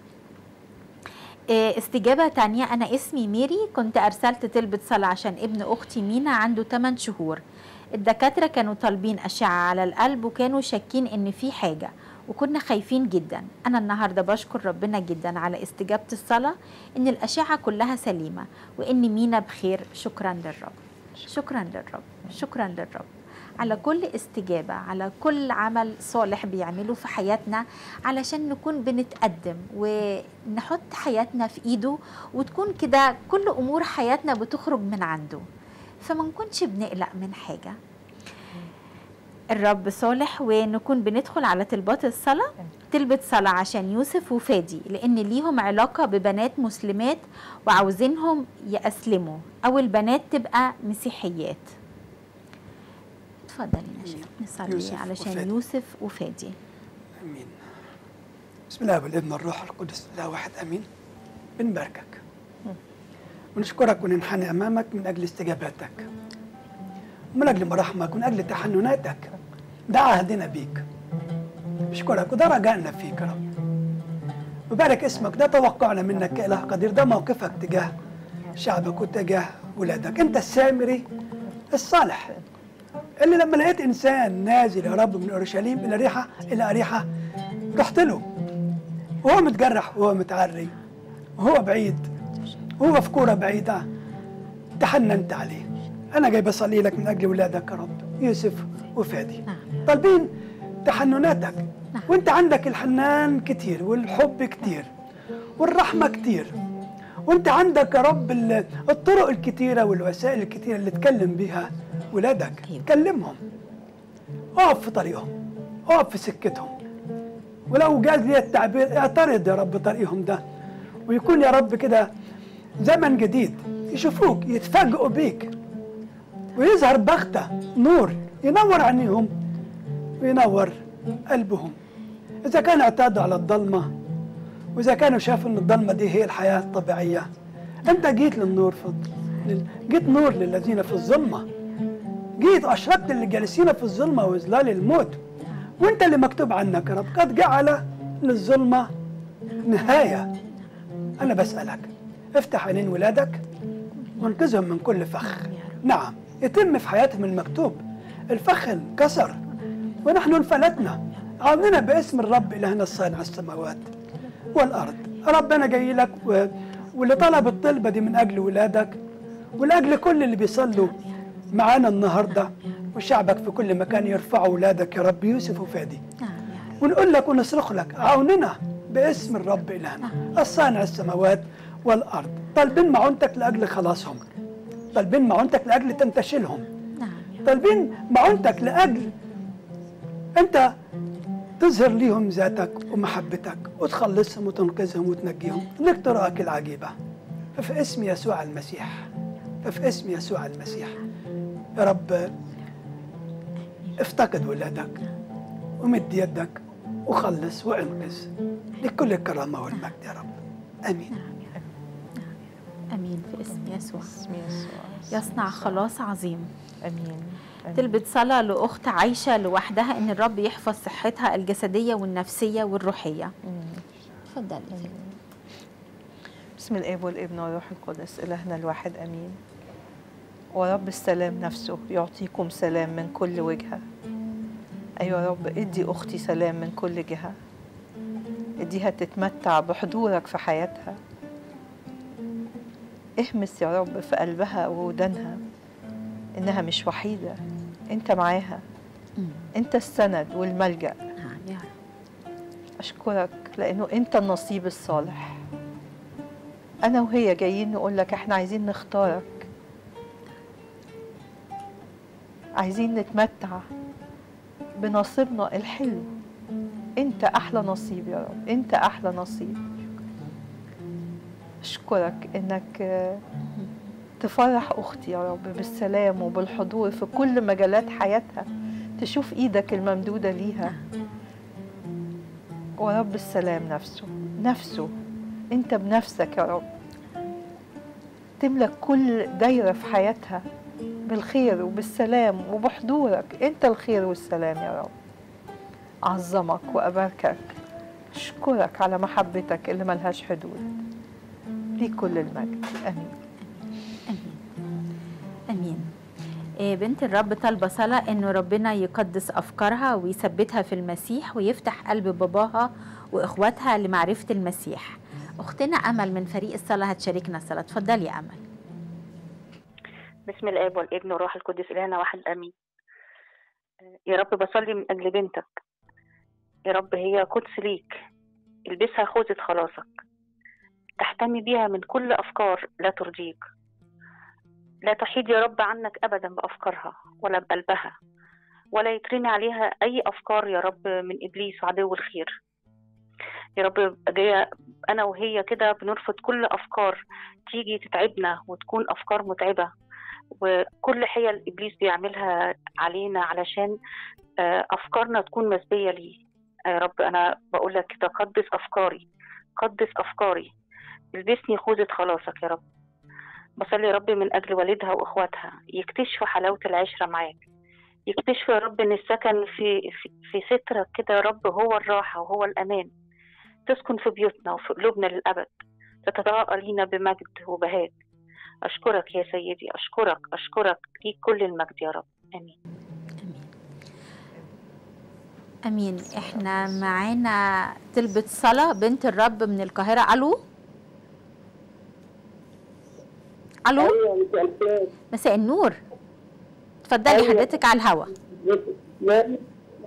إيه، استجابة تانية أنا اسمي ميري كنت أرسلت طلبة صلاة عشان ابن أختي مينا عنده 8 شهور الدكاترة كانوا طالبين أشعة على القلب وكانوا شاكين إن في حاجة وكنا خايفين جدا أنا النهاردة بشكر ربنا جدا على استجابة الصلاة إن الأشعة كلها سليمة وإن مينا بخير شكرا للرب شكرا للرب شكرا للرب على كل استجابة على كل عمل صالح بيعمله في حياتنا علشان نكون بنتقدم ونحط حياتنا في إيده وتكون كده كل أمور حياتنا بتخرج من عنده فما نكونش بنقلق من حاجة الرب صالح ونكون بندخل على طلبات الصلاة طلبة صلاة عشان يوسف وفادي لأن ليهم علاقة ببنات مسلمات وعاوزينهم يأسلموا أو البنات تبقى مسيحيات اتفضلي نشا نصلي يوسف علشان وفادي. يوسف وفادي امين بسم الله والابن والروح القدس لا واحد امين بنباركك ونشكرك وننحني امامك من اجل استجاباتك ومن اجل مراحمك ومن اجل تحنناتك ده عهدنا بيك بشكرك وده رجائنا فيك يا رب وبارك اسمك ده توقعنا منك كإله قدير ده موقفك تجاه شعبك وتجاه ولادك انت السامري الصالح اللي لما لقيت انسان نازل يا رب من اورشليم الى ريحه الى اريحه رحت له وهو متجرح وهو متعري وهو بعيد وهو في كوره بعيده تحننت عليه انا جاي بصلي لك من اجل ولادك يا رب يوسف وفادي نعم. طالبين تحنناتك نعم. وانت عندك الحنان كتير والحب كتير والرحمة كتير وانت عندك يا رب ال- الطرق الكتيرة والوسائل الكتيرة اللي تكلم بيها ولادك أيوة. كلمهم اقف في طريقهم اقف في سكتهم ولو جاز لي التعبير اعترض يا رب طريقهم ده ويكون يا رب كده زمن جديد يشوفوك يتفاجئوا بيك ويظهر بغتة نور ينور عينيهم وينور قلبهم إذا كانوا اعتادوا على الضلمة وإذا كانوا شافوا إن الضلمة دي هي الحياة الطبيعية أنت جيت للنور في لل- جيت نور للذين في الظلمة جيت أشرقت اللي جالسين في الظلمة وإذلال الموت وأنت اللي مكتوب عنك يا رب قد جعل للظلمة نهاية أنا بسألك افتح عينين ولادك وانقذهم من كل فخ نعم يتم في حياتهم المكتوب الفخ انكسر ونحن انفلتنا عاوننا باسم الرب إلهنا الصانع السماوات والأرض رب أنا جاي لك و... واللي طلب الطلبة دي من أجل ولادك ولأجل كل اللي بيصلوا معانا النهاردة وشعبك في كل مكان يرفعوا ولادك يا رب يوسف وفادي نعم يا رب ونقول لك ونصرخ لك عاوننا باسم الرب إلهنا الصانع السماوات والأرض طالبين معونتك لأجل خلاصهم طالبين معونتك لأجل تنتشلهم نعم يا رب طالبين معونتك لأجل أنت تظهر ليهم ذاتك ومحبتك وتخلصهم وتنقذهم وتنجيهم لك طرقك العجيبة ففي اسم يسوع المسيح ففي اسم يسوع المسيح يا رب افتقد ولادك ومد يدك وخلص وانقذ لكل الكرامة والمجد يا رب امين امين في اسم يسوع باسم يسوع يصنع خلاص عظيم امين آمين. تلبت صلاة لأخت عايشة لوحدها إن الرب يحفظ صحتها الجسدية والنفسية والروحية مم. اتفضلي بسم الاب والابن والروح القدس الهنا الواحد امين ورب السلام نفسه يعطيكم سلام من كل وجهه ايوه يا رب ادي اختي سلام من كل جهه اديها تتمتع بحضورك في حياتها اهمس يا رب في قلبها وودانها انها مش وحيده انت معاها انت السند والملجأ نعم يا رب أشكرك لأنه أنت النصيب الصالح أنا وهي جايين نقول لك إحنا عايزين نختارك عايزين نتمتع بنصيبنا الحلو أنت أحلى نصيب يا رب أنت أحلى نصيب أشكرك إنك آه، تفرح أختي يا رب بالسلام وبالحضور في كل مجالات حياتها تشوف إيدك الممدودة ليها ورب السلام نفسه نفسه انت بنفسك يا رب تملك كل دايرة في حياتها بالخير وبالسلام وبحضورك انت الخير والسلام يا رب أعظمك وأباركك أشكرك على محبتك اللي ملهاش حدود ليك كل المجد أمين امين إيه بنت الرب طالبه صلاه انه ربنا يقدس افكارها ويثبتها في المسيح ويفتح قلب باباها واخواتها لمعرفه المسيح اختنا امل من فريق الصلاه هتشاركنا الصلاه اتفضلي يا امل بسم الاب والابن والروح القدس الهنا واحد امين يا رب بصلي من اجل بنتك يا رب هي قدس ليك البسها خوذة خلاصك تحتمي بيها من كل افكار لا ترضيك لا تحيد يا رب عنك ابدا بافكارها ولا بقلبها ولا يترمي عليها اي افكار يا رب من ابليس وعدو الخير يا رب جايه انا وهي كده بنرفض كل افكار تيجي تتعبنا وتكون افكار متعبه وكل حيل ابليس بيعملها علينا علشان آه، افكارنا تكون مسبيه ليه يا رب انا بقول لك كده قدس افكاري قدس افكاري البسني خوذة خلاصك يا رب بصلي يا رب من اجل والدها واخواتها يكتشفوا حلاوه العشره معاك يكتشفوا يا رب ان السكن في في, في سترك كده يا رب هو الراحه وهو الامان تسكن في بيوتنا وفي قلوبنا للابد تتضاءل لينا بمجد وبهاء أشكرك يا سيدي أشكرك أشكرك ليك كل المجد يا رب آمين امين احنا معانا طلبة صلاة بنت الرب من القاهرة الو الو ايوه مساء الخير مساء النور اتفضلي أيوة. حضرتك على الهوا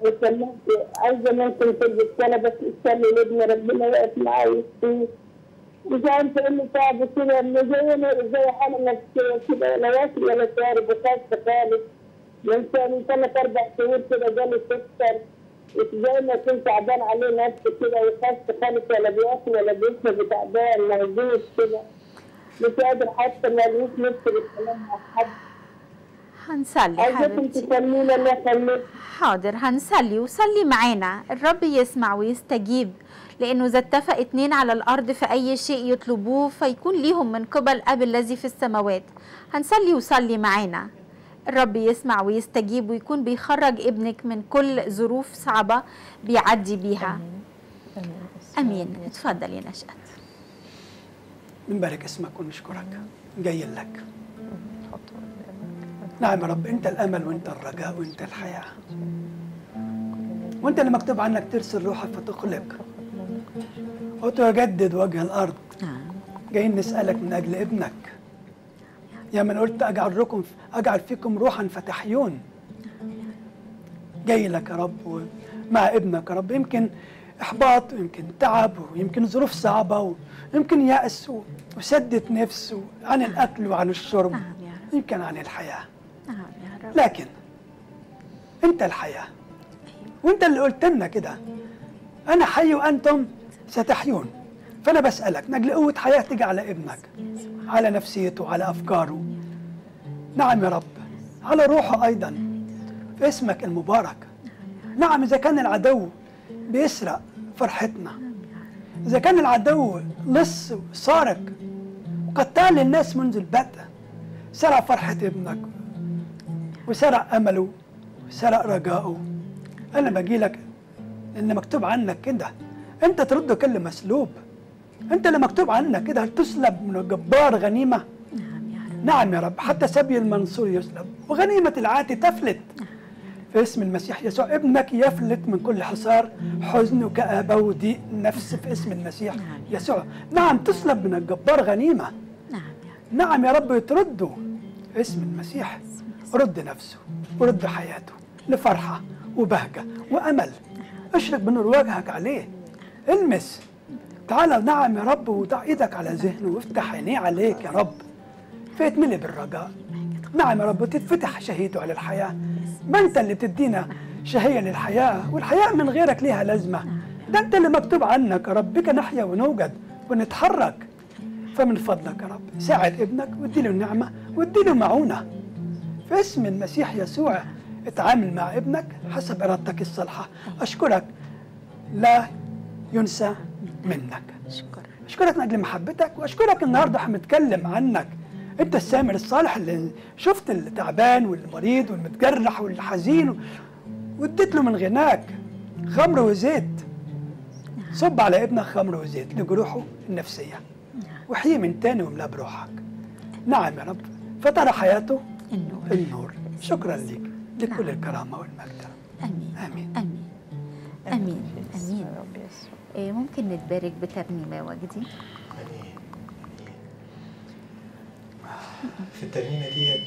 وسلمت عايزه ممكن تلبس سنه بس تصلي لابن ربنا يقف معايا ويشفيه مش عارفه ايه اللي تعب كده إنه زي زي حاله نفسيه كده ولا واكل ولا شارب وخاف خالص من من ثلاث اربع شهور كده جالي سكر زي ما كنت تعبان عليه نفسه كده وخاف خالص ولا بياكل ولا بيشرب تعبان مهزوز كده مش قادر حتى مالوش نفس الكلام مع حد هنصلي عايزاكم حبيبتي تسلمينا الله يخليك حاضر هنصلي وصلي معانا الرب يسمع ويستجيب لأنه إذا اتفق اتنين على الأرض في أي شيء يطلبوه فيكون ليهم من قبل أب الذي في السماوات هنصلي وصلي معانا الرب يسمع ويستجيب ويكون بيخرج ابنك من كل ظروف صعبة بيعدي بيها أمين اتفضل يا نشأت بنبارك اسمك ونشكرك جاي لك نعم يا رب انت الامل وانت الرجاء وانت الحياه وانت اللي مكتوب عنك ترسل روحك فتخلق وتجدد وجه الارض جايين نسالك من اجل ابنك يا من قلت اجعل لكم اجعل فيكم روحا فتحيون جاي لك يا رب مع ابنك يا رب يمكن احباط ويمكن تعب ويمكن ظروف صعبه ويمكن يأس وسدة نفس عن الاكل وعن الشرب نعم يا رب يمكن عن الحياه نعم يا رب لكن انت الحياه وانت اللي قلت لنا كده انا حي وانتم ستحيون فانا بسالك من اجل قوه حياه تيجي على ابنك على نفسيته على افكاره نعم يا رب على روحه ايضا في اسمك المبارك نعم اذا كان العدو بيسرق فرحتنا اذا كان العدو لص وسارق وقتال الناس منذ البدء سرق فرحه ابنك وسرق امله وسرق رجائه انا باجي لك لان مكتوب عنك كده انت ترد كل مسلوب انت اللي مكتوب عنك كده هل تسلب من الجبار غنيمه نعم يا رب نعم يا رب حتى سبي المنصور يسلب وغنيمه العاتي تفلت في اسم المسيح يسوع ابنك يفلت من كل حصار حزن وكآبة وضيق نفس في اسم المسيح يسوع نعم تسلب من الجبار غنيمة نعم يا رب نعم يا رب ترده في اسم المسيح رد نفسه ورد حياته لفرحة وبهجة وأمل اشرق بنور وجهك عليه المس تعالى نعم يا رب وضع ايدك على ذهنه وافتح عينيه عليك يا رب فيتملي بالرجاء نعم يا رب وتتفتح شهيته على الحياة ما انت اللي بتدينا شهية للحياة والحياة من غيرك ليها لازمة ده انت اللي مكتوب عنك يا رب بك نحيا ونوجد ونتحرك فمن فضلك يا رب ساعد ابنك واديله النعمة واديله معونة في اسم المسيح يسوع اتعامل مع ابنك حسب ارادتك الصالحة اشكرك لا ينسى منك شكرا اشكرك من اجل محبتك واشكرك النهارده احنا بنتكلم عنك انت السامر الصالح اللي شفت التعبان والمريض والمتجرح والحزين و- واديت له من غناك خمر وزيت صب على ابنك خمر وزيت لجروحه النفسيه وحيه من تاني واملاه بروحك نعم يا رب فترى حياته النور النور شكرا لك لكل نعم. الكرامه والمجد امين آمين. امين امين امين يا رب يسوع إيه ممكن نتبارك بترنيمه وجدي يعني في الترنيمة ديت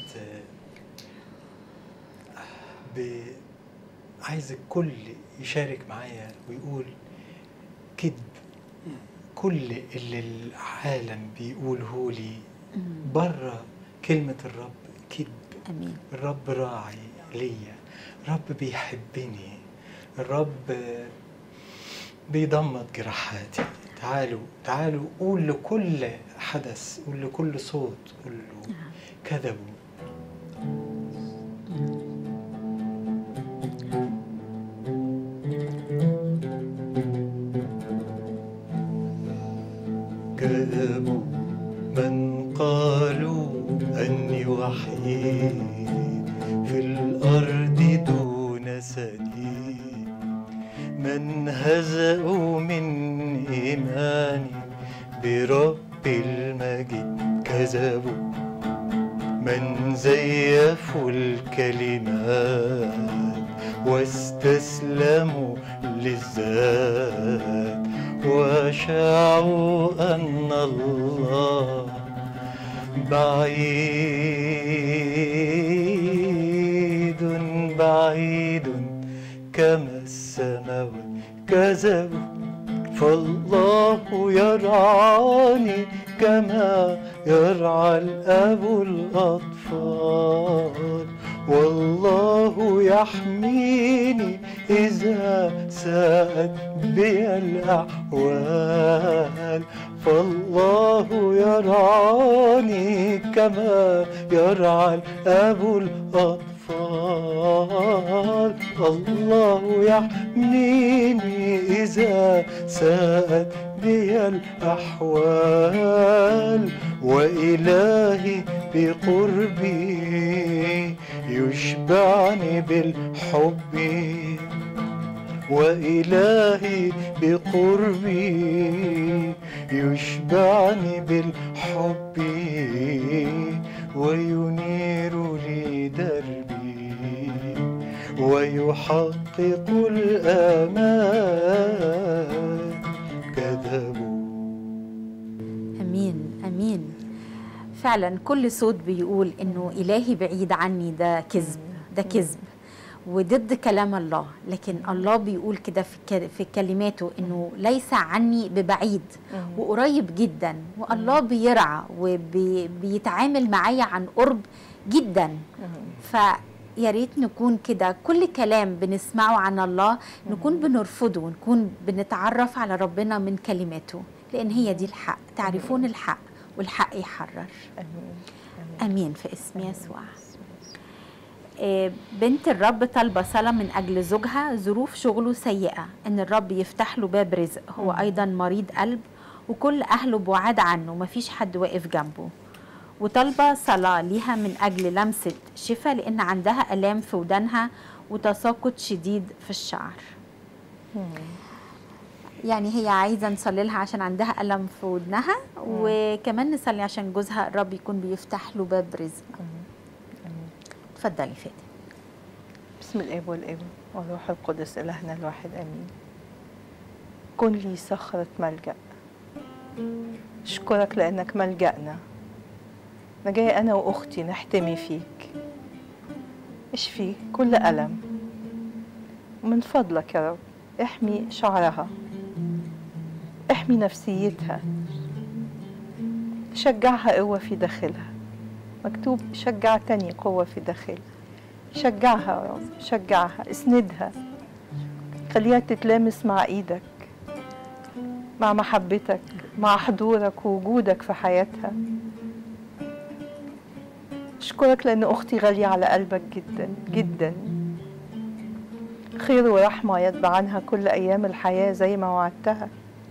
آه، ب- عايز الكل يشارك معايا ويقول كذب كل اللي العالم بيقوله لي بره كلمة الرب كذب امين الرب راعي ليا الرب بيحبني الرب بيضمد جراحاتي تعالوا تعالوا قول لكل حدث قول لكل صوت قول له كذبوا كذبوا من قالوا أني وحيد في الأرض دون سديد من هزأوا من إيماني برب المجد كذبوا من زيفوا الكلمات واستسلموا للذات وشاعوا أن الله بعيد بعيد كما السماوات كذبوا فالله يرعاني كما يرعى الأب الأطفال والله يحميني إذا ساءت بي الأحوال فالله يرعاني كما يرعى الأب الأطفال الله يحميني إذا ساءت بي الأحوال وإلهي بقربي يشبعني بالحب وإلهي بقربي يشبعني بالحب وينير لي دربي ويحقق الآمال كذبوا امين امين فعلا كل صوت بيقول انه الهي بعيد عني ده كذب ده كذب وضد كلام الله لكن الله بيقول كده في ك- في كلماته انه ليس عني ببعيد وقريب جدا والله بيرعى وبيتعامل معايا عن قرب جدا فيا ريت نكون كده كل كلام بنسمعه عن الله نكون بنرفضه ونكون بنتعرف على ربنا من كلماته لان هي دي الحق تعرفون الحق والحق يحرر امين امين في اسم يسوع آه، بنت الرب طالبه صلاه من اجل زوجها ظروف شغله سيئه ان الرب يفتح له باب رزق هو ايضا مريض قلب وكل اهله بعاد عنه مفيش حد واقف جنبه وطالبه صلاه ليها من اجل لمسه شفاء لان عندها الام في ودانها وتساقط شديد في الشعر يعني هي عايزه نصلي لها عشان عندها الم في ودنها وكمان نصلي عشان جوزها الرب يكون بيفتح له باب رزق اتفضلي فادي بسم الاب والابن والروح القدس الهنا الواحد امين كن لي صخرة ملجأ اشكرك لانك ملجأنا انا جاي انا واختي نحتمي فيك اشفي كل ألم ومن فضلك يا رب احمي شعرها احمي نفسيتها شجعها قوة في داخلها مكتوب شجعتني قوة في داخلي شجعها يا رب شجعها اسندها خليها تتلامس مع ايدك مع محبتك مع حضورك ووجودك في حياتها اشكرك لان اختي غالية على قلبك جدا جدا خير ورحمة يتبعنها كل ايام الحياة زي ما وعدتها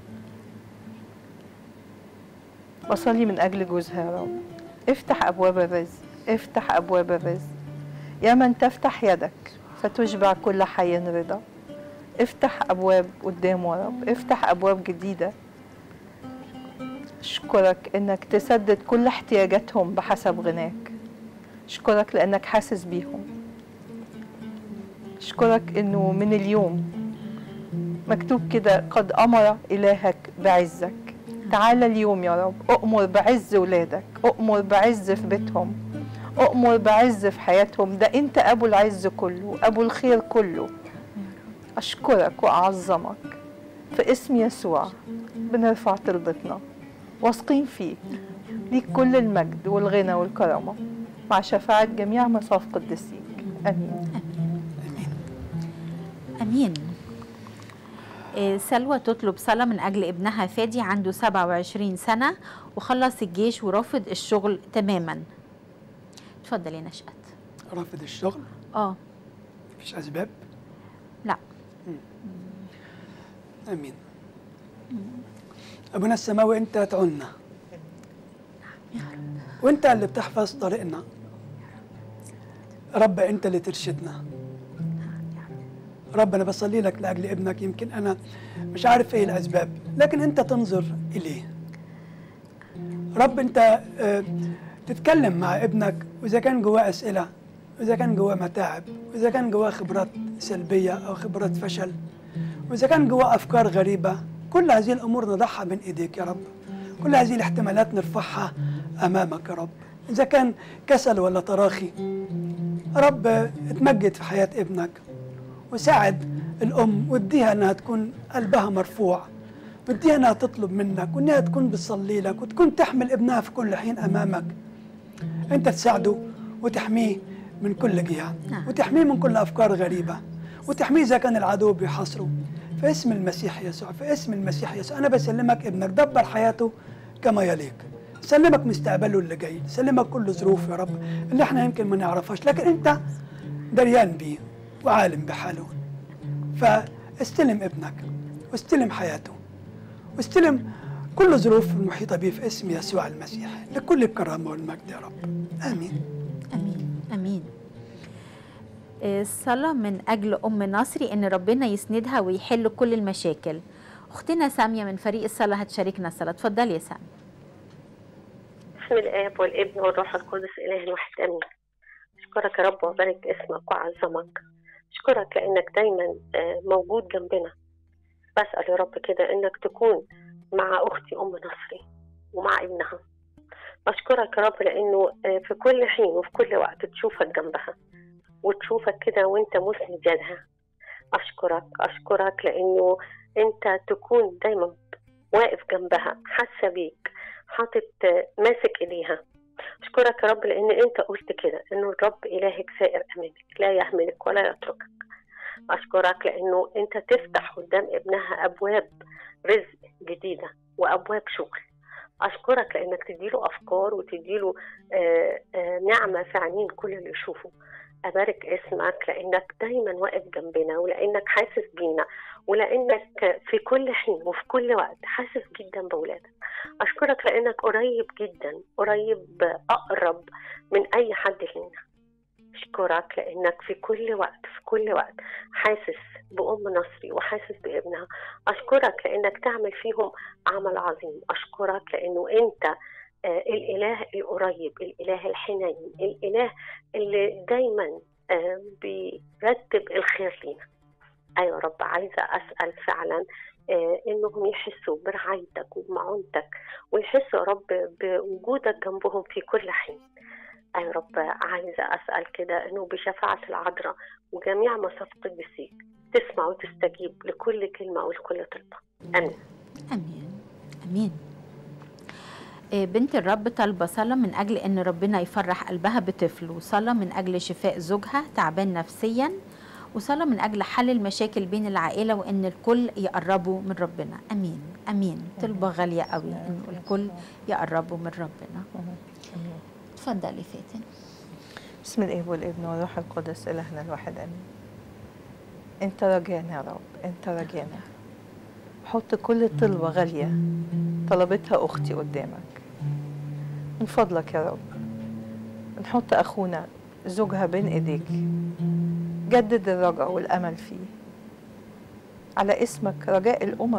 بصلي من اجل جوزها يا رب افتح ابواب الرزق افتح ابواب الرزق يا من تفتح يدك فتشبع كل حي رضا افتح ابواب قدامه يا رب افتح ابواب جديده اشكرك انك تسدد كل احتياجاتهم بحسب غناك اشكرك لانك حاسس بيهم اشكرك انه من اليوم مكتوب كده قد امر الهك بعزك تعالى اليوم يا رب اؤمر بعز ولادك اؤمر بعز في بيتهم اؤمر بعز في حياتهم ده انت ابو العز كله ابو الخير كله اشكرك واعظمك في اسم يسوع بنرفع طلبتنا واثقين فيك ليك كل المجد والغنى والكرامه مع شفاعه جميع مصاف قدسيك امين امين إيه، سلوى تطلب صلاة من أجل ابنها فادي عنده 27 سنة وخلص الجيش ورافض الشغل تماما اتفضلي نشأت رافض الشغل اه مفيش اسباب لا امين ابونا السماوي انت تعنا وانت اللي بتحفظ طريقنا رب انت اللي ترشدنا رب انا بصلي لك لاجل ابنك يمكن انا مش عارف ايه الاسباب لكن انت تنظر اليه رب انت آه، تتكلم مع ابنك واذا كان جواه اسئله واذا كان جواه متاعب واذا كان جواه خبرات سلبيه او خبرات فشل واذا كان جواه افكار غريبه كل هذه الامور نضعها بين ايديك يا رب كل هذه الاحتمالات نرفعها امامك يا رب اذا كان كسل ولا تراخي رب اتمجد في حياه ابنك وساعد الام واديها انها تكون قلبها مرفوع بديها انها تطلب منك وانها تكون بتصلي لك وتكون تحمل ابنها في كل حين امامك انت تساعده وتحميه من كل جهه نعم. وتحميه من كل افكار غريبه وتحميه اذا كان العدو بيحاصره في اسم المسيح يسوع في اسم المسيح يسوع انا بسلمك ابنك دبر حياته كما يليق سلمك مستقبله اللي جاي سلمك كل ظروف يا رب اللي احنا يمكن ما نعرفهاش لكن انت دريان بيه وعالم بحاله فاستلم ابنك واستلم حياته واستلم كل الظروف المحيطة به في اسم يسوع المسيح لكل الكرامة والمجد يا رب آمين امين امين آه، الصلاة من أجل أم نصري إن ربنا يسندها ويحل كل المشاكل أختنا سامية من فريق الصلاة هتشاركنا الصلاة اتفضلي يا سامية بسم الآب والابن والروح القدس إله الواحد آمين أشكرك يا رب وأبارك اسمك وأعظمك أشكرك لأنك دايما آه، موجود جنبنا بسأل يا رب كده إنك تكون مع أختي أم نصري ومع ابنها أشكرك يا رب لأنه آه، في كل حين وفي كل وقت تشوفك جنبها وتشوفك كده وأنت مسند يدها أشكرك أشكرك لأنه أنت تكون دايما واقف جنبها حاسة بيك حاطط آه، ماسك ايديها اشكرك يا رب لان انت قلت كده انه الرب الهك سائر امامك لا يهملك ولا يتركك اشكرك لانه انت تفتح قدام ابنها ابواب رزق جديده وابواب شغل اشكرك لانك تديله افكار وتديله آه، آه، نعمه في عينين كل اللي يشوفه ابارك اسمك لانك دايما واقف جنبنا ولانك حاسس بينا ولانك في كل حين وفي كل وقت حاسس جدا باولادك أشكرك لأنك قريب جدا قريب أقرب من أي حد لينا أشكرك لأنك في كل وقت في كل وقت حاسس بأم نصري وحاسس بابنها أشكرك لأنك تعمل فيهم عمل عظيم أشكرك لأنه أنت آه، الإله القريب الإله الحنين الإله اللي دايما آه، بيرتب الخير لينا أيوة يا رب عايزة أسأل فعلا آه، انهم يحسوا برعايتك وبمعونتك ويحسوا يا رب بوجودك جنبهم في كل حين أي رب عايزة أسأل كده إنه بشفاعة العذراء وجميع مصاف قدسيك تسمع وتستجيب لكل كلمة ولكل طلبة آمين امين امين آه، بنت الرب طالبه صلاه من اجل ان ربنا يفرح قلبها بطفل وصلاه من اجل شفاء زوجها تعبان نفسيا وصلاه من اجل حل المشاكل بين العائله وان الكل يقربوا من ربنا امين امين طلبه غاليه قوي ان الكل يقربوا من ربنا اتفضلي فاتن بسم الاب والابن والروح القدس الهنا الواحد امين انت رجانا يا رب انت رجانا حط كل طلبة غالية طلبتها أختي قدامك من فضلك يا رب نحط أخونا زوجها بين إيديك جدد الرجاء والأمل فيه على اسمك رجاء الأمم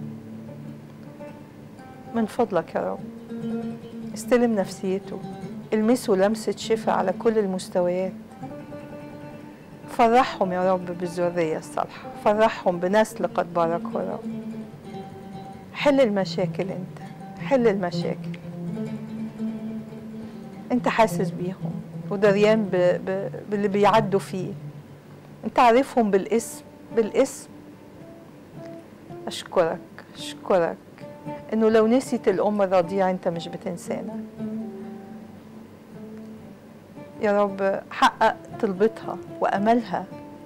من فضلك يا رب استلم نفسيته المسه لمسة شفاء على كل المستويات فرحهم يا رب بالذرية الصالحة فرحهم بنسل قد باركه يا رب حل المشاكل انت حل المشاكل انت حاسس بيهم ودريان ب... ب... باللي بيعدوا فيه انت عارفهم بالاسم بالاسم اشكرك اشكرك انه لو نسيت الام الرضيعه انت مش بتنسانا يا رب حقق طلبتها واملها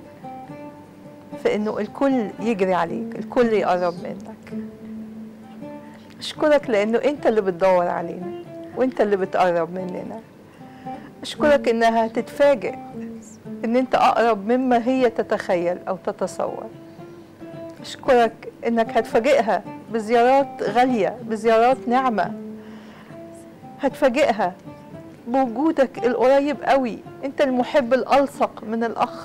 في انه الكل يجري عليك الكل يقرب منك اشكرك لانه انت اللي بتدور علينا وانت اللي بتقرب مننا اشكرك انها تتفاجئ ان انت اقرب مما هي تتخيل او تتصور اشكرك انك هتفاجئها بزيارات غاليه بزيارات نعمه هتفاجئها بوجودك القريب قوي انت المحب الالصق من الاخ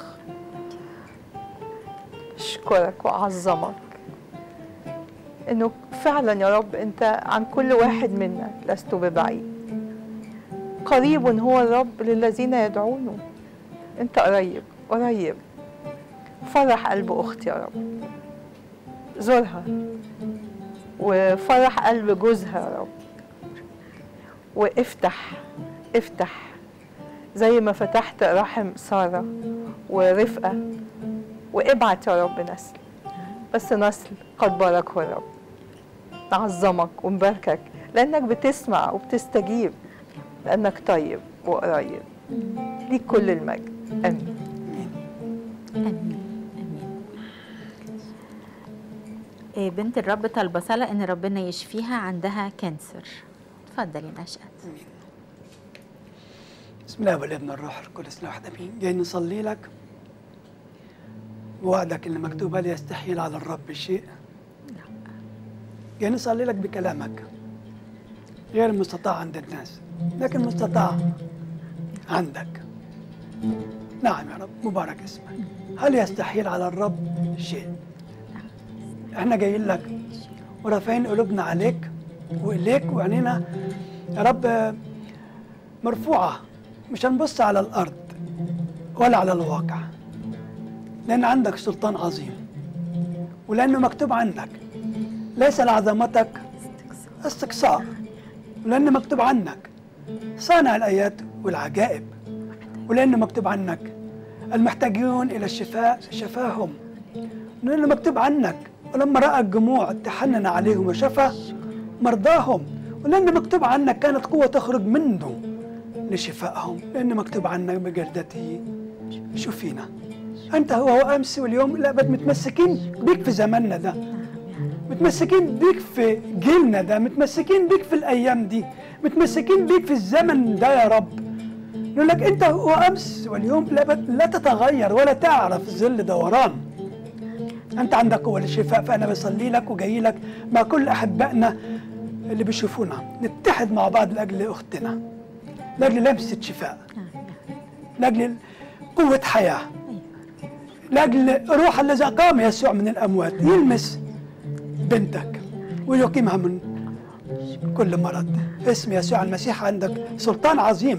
اشكرك واعظمك انه فعلا يا رب انت عن كل واحد منا لست ببعيد قريب هو الرب للذين يدعونه انت قريب قريب فرح قلب اختي يا رب زورها وفرح قلب جوزها يا رب وافتح افتح زي ما فتحت رحم سارة ورفقة وابعت يا رب نسل بس نسل قد باركه يا رب نعظمك ونباركك لانك بتسمع وبتستجيب لانك طيب وقريب ليك كل المجد امين امين امين إيه، بنت الرب طالبه صلاه ان ربنا يشفيها عندها كانسر اتفضلي نشأت بسم الله والابن الروح القدس الواحد امين جاي نصلي لك وعدك اللي مكتوب هل يستحيل على الرب شيء جاي نصلي لك بكلامك غير مستطاع عند الناس لكن مستطاع عندك نعم يا رب مبارك اسمك هل يستحيل على الرب شيء احنا جايين لك ورافعين قلوبنا عليك واليك وعينينا يا رب مرفوعه مش هنبص على الارض ولا على الواقع لان عندك سلطان عظيم ولانه مكتوب عنك ليس لعظمتك استقصاء ولان مكتوب عنك صانع الايات والعجائب ولان مكتوب عنك المحتاجون الى الشفاء شفاهم لان مكتوب عنك ولما راى الجموع تحنن عليهم وشفى مرضاهم ولان مكتوب عنك كانت قوه تخرج منه لشفائهم لأن مكتوب عنك بجلدته شوفينا أنت هو هو أمس واليوم الأبد متمسكين بيك في زماننا ده متمسكين بيك في جيلنا ده متمسكين بيك في الأيام دي متمسكين بيك في الزمن ده يا رب نقول لك أنت هو أمس واليوم الأبد لا تتغير ولا تعرف ظل دوران أنت عندك قوة للشفاء فأنا بصلي لك وجاي لك مع كل أحبائنا اللي بيشوفونا نتحد مع بعض لأجل أختنا لاجل لمسه شفاء لاجل قوه حياه لاجل روح الذي اقام يسوع من الاموات يلمس بنتك ويقيمها من كل مرض اسم يسوع المسيح عندك سلطان عظيم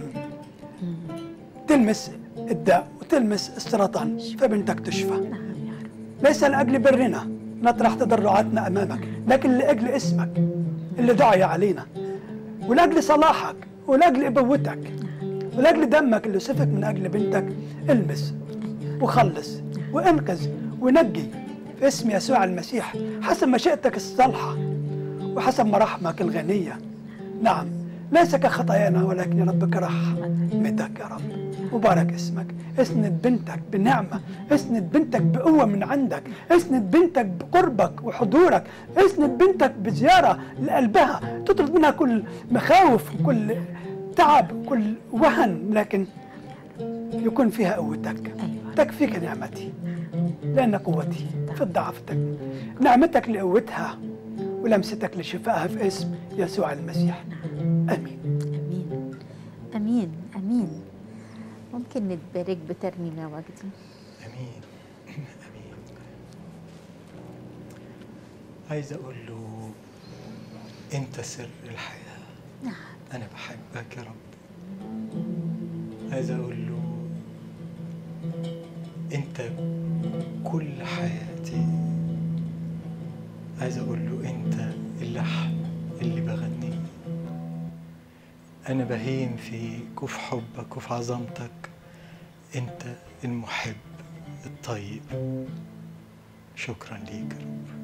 تلمس الداء وتلمس السرطان فبنتك تشفى ليس لاجل برنا نطرح تضرعاتنا امامك لكن لاجل اسمك اللي دعي علينا ولاجل صلاحك ولاجل ابوتك ولاجل دمك اللي سفك من اجل بنتك المس وخلص وانقذ ونجي في اسم يسوع المسيح حسب مشيئتك الصالحه وحسب مراحمك الغنيه نعم ليس كخطايانا ولكن يا رب كرحمتك يا رب مبارك اسمك اسند بنتك بنعمة اسند بنتك بقوة من عندك اسند بنتك بقربك وحضورك اسند بنتك بزيارة لقلبها تطرد منها كل مخاوف وكل تعب كل وهن لكن يكون فيها قوتك تكفيك نعمتي لأن قوتي في الضعف نعمتك لقوتها ولمستك لشفائها في اسم يسوع المسيح امين امين امين امين ممكن نتبارك بترنيمه وجدي امين امين عايز اقول له انت سر الحياه نعم انا بحبك يا رب عايز اقول له انت كل حياتي عايز اقول له انت اللحن اللي بغنيه انا بهيم فيك وفي حبك وفي عظمتك انت المحب الطيب شكرا ليك يا رب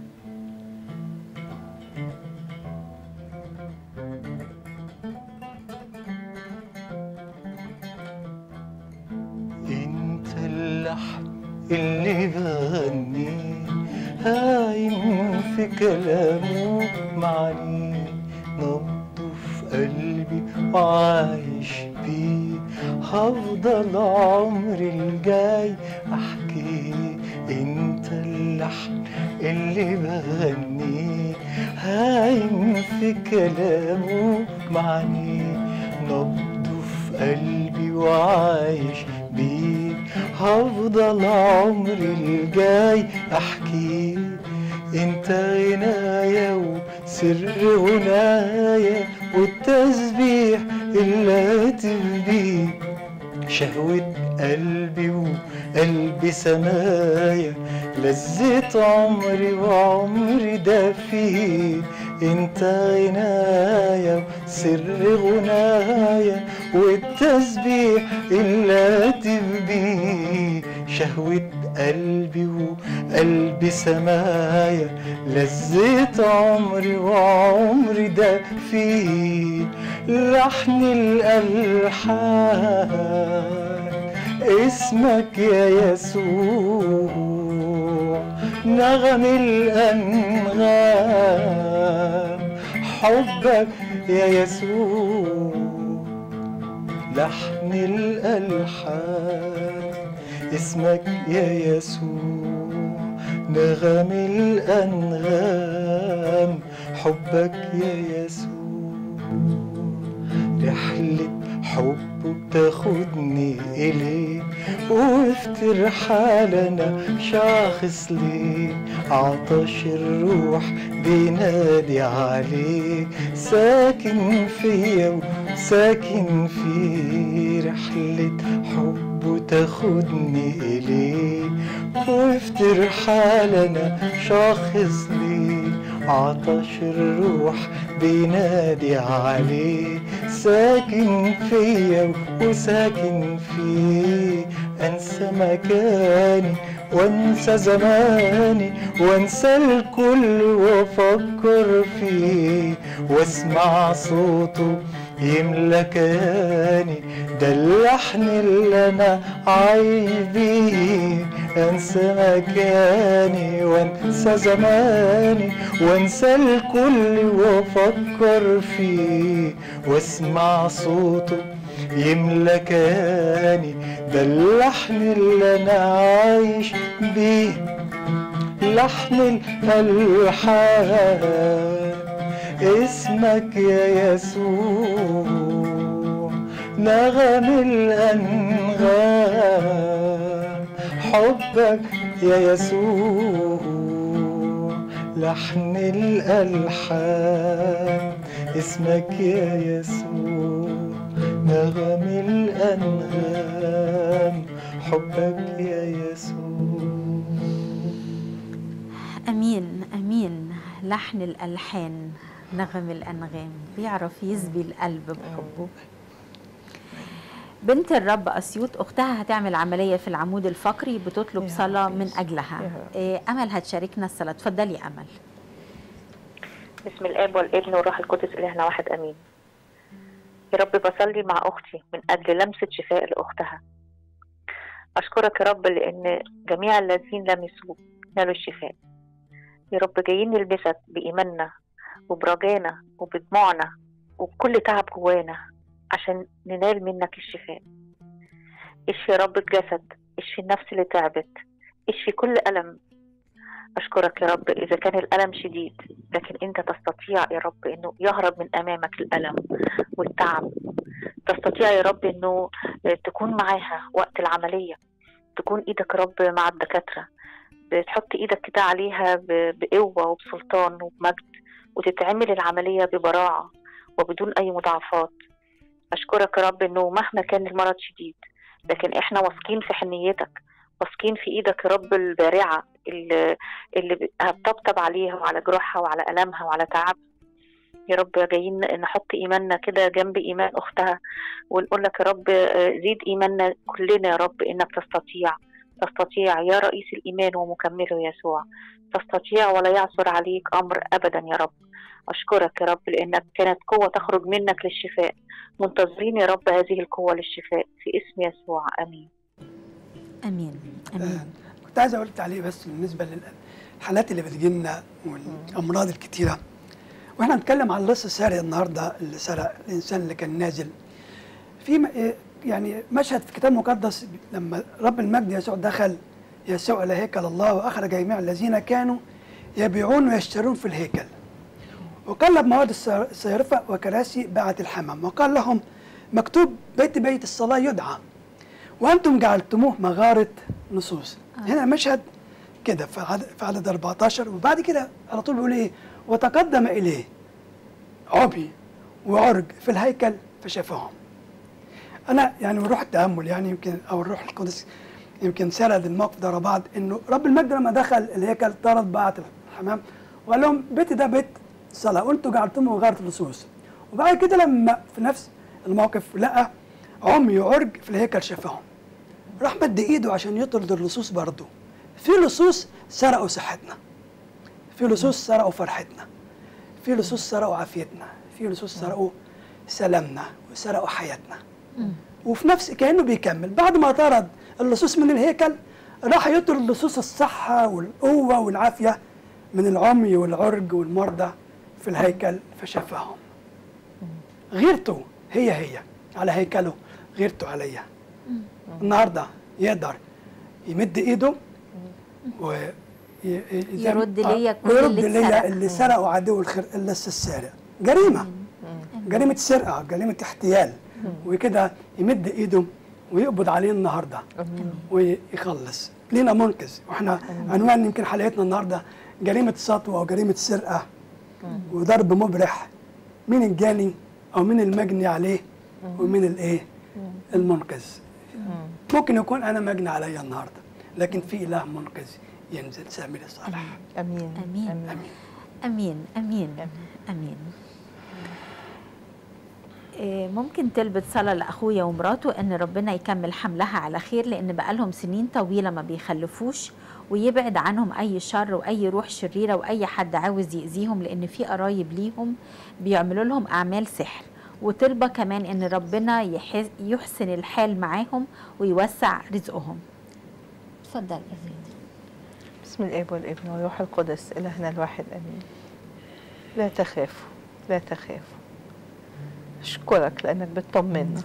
انت اللحن اللي بغنيه هايم في كلامه معني نبضه في قلبي وعايش بيه هفضل عمري الجاي احكيه انت اللحن اللي بغنيه هايم في كلامه معني نبضه في قلبي وعايش بيه هفضل عمري الجاي احكيه انت غنايا وسر غنايا والتسبيح اللي تفديه شهوة قلبي وقلبي سمايا لذة عمري وعمري ده فيه انت غنايا وسر غنايا والتسبيح اللي تفديه شهوة قلبي وقلبي سمايا لذة عمري وعمري ده فيه لحن الألحان اسمك يا يسوع نغم الأنغام حبك يا يسوع لحن الألحان اسمك يا يسوع نغم الأنغام حبك يا يسوع رحلة حب بتاخدني إليه وافتر حالنا شاخص ليه عطش الروح بينادي عليك ساكن فيا وساكن في رحلة حب تاخدني إليه وافتر حالنا شاخص ليه عطش الروح بينادي عليه ساكن فيا وساكن فيه انسى مكاني وانسى زماني وانسى الكل وافكر فيه واسمع صوته يملى كياني ده اللحن اللي انا عايش بيه انسى مكاني وانسى زماني وانسى الكل وافكر فيه واسمع صوته يملى كياني ده اللحن اللي انا عايش بيه لحن الالحان اسمك يا يسوع نغم الأنغام حبك يا يسوع لحن الألحان اسمك يا يسوع نغم الأنغام حبك يا يسوع امين امين لحن الالحان نغم الانغام بيعرف يسبي القلب بحبه بنت الرب اسيوط اختها هتعمل عمليه في العمود الفقري بتطلب يا صلاه رب من يسوع. اجلها يا رب. إيه، امل هتشاركنا الصلاه اتفضلي امل بسم الاب والابن والروح القدس الهنا واحد امين يا رب بصلي مع اختي من اجل لمسه شفاء لاختها اشكرك يا رب لان جميع الذين لمسوا نالوا الشفاء يا رب جايين نلمسك بايماننا وبرجانا وبدموعنا وبكل تعب جوانا عشان ننال منك الشفاء اشفي يا رب الجسد اشفي النفس اللي تعبت اشفي كل ألم أشكرك يا رب إذا كان الألم شديد لكن أنت تستطيع يا رب أنه يهرب من أمامك الألم والتعب تستطيع يا رب أنه تكون معاها وقت العملية تكون إيدك يا رب مع الدكاترة بتحط إيدك كده عليها ب- بقوة وبسلطان وبمجد وتتعمل العملية ببراعة وبدون أي مضاعفات أشكرك يا رب أنه مهما كان المرض شديد لكن إحنا واثقين في حنيتك واثقين في إيدك يا رب البارعة اللي, اللي هتطبطب عليها وعلى جروحها وعلى ألمها وعلى تعبها يا رب جايين نحط إيماننا كده جنب إيمان أختها ونقول لك يا رب آه، زيد إيماننا كلنا يا رب إنك تستطيع تستطيع يا رئيس الإيمان ومكمله يسوع تستطيع ولا يعثر عليك أمر أبدا يا رب أشكرك يا رب لأنك كانت قوة تخرج منك للشفاء منتظرين يا رب هذه القوة للشفاء في اسم يسوع آمين امين امين كنت عايز اقول تعليق بس بالنسبه للحالات اللي بتجي لنا والامراض الكتيره واحنا بنتكلم عن اللص السارق النهارده اللي سرق الانسان اللي كان نازل في م- إيه يعني مشهد في الكتاب المقدس لما رب المجد يسوع دخل يسوع الى هيكل الله واخرج جميع الذين كانوا يبيعون ويشترون في الهيكل وقلب مواد الص- الصيرفه وكراسي باعة الحمام وقال لهم مكتوب بيت بيت الصلاه يدعى وانتم جعلتموه مغاره نصوص هنا مشهد كده في عدد, في عدد 14 وبعد كده على طول بيقول ايه وتقدم اليه عبي وعرج في الهيكل فشافهم انا يعني من روح التامل يعني يمكن او الروح القدس يمكن سرد الموقف ده ورا بعض انه رب المجد لما دخل الهيكل طرد بعت الحمام وقال لهم بيتي ده بيت صلاه وانتم جعلتموه مغاره اللصوص وبعد كده لما في نفس الموقف لقى عمي عرج في الهيكل شافهم راح مد ايده عشان يطرد اللصوص برضه في لصوص سرقوا صحتنا في لصوص سرقوا فرحتنا في لصوص سرقوا عافيتنا في لصوص سرقوا سلامنا وسرقوا حياتنا وفي نفس كانه بيكمل بعد ما طرد اللصوص من الهيكل راح يطرد لصوص الصحه والقوه والعافيه من العمي والعرج والمرضى في الهيكل فشفاهم غيرته هي هي على هيكله غيرته عليا النهارده يقدر يمد ايده و ي- ي- زي- يرد آه، ليا كل ويرد اللي ليا اتسرق. اللي سرقوا عدو الخير الا السارق جريمه جريمه سرقه جريمه احتيال وكده يمد ايده ويقبض عليه النهارده ويخلص لينا منقذ واحنا عنوان يمكن حلقتنا النهارده جريمه سطوه وجريمه سرقه وضرب مبرح مين الجاني او مين المجني عليه ومين الايه المنقذ ممكن يكون انا مجني عليا النهارده لكن في اله منقذ ينزل سامي الصالح امين امين امين امين امين امين إيه، ممكن تلبس صلاة لأخويا ومراته إن ربنا يكمل حملها على خير لأن بقالهم سنين طويلة ما بيخلفوش ويبعد عنهم أي شر وأي روح شريرة وأي حد عاوز يأذيهم لأن في قرايب ليهم بيعملوا لهم أعمال سحر وطلبة كمان إن ربنا يحس- يحسن الحال معاهم ويوسع رزقهم اتفضل يا سيدي بسم الاب والابن والروح القدس الهنا الواحد امين لا تخافوا لا تخافوا اشكرك لانك بتطمنا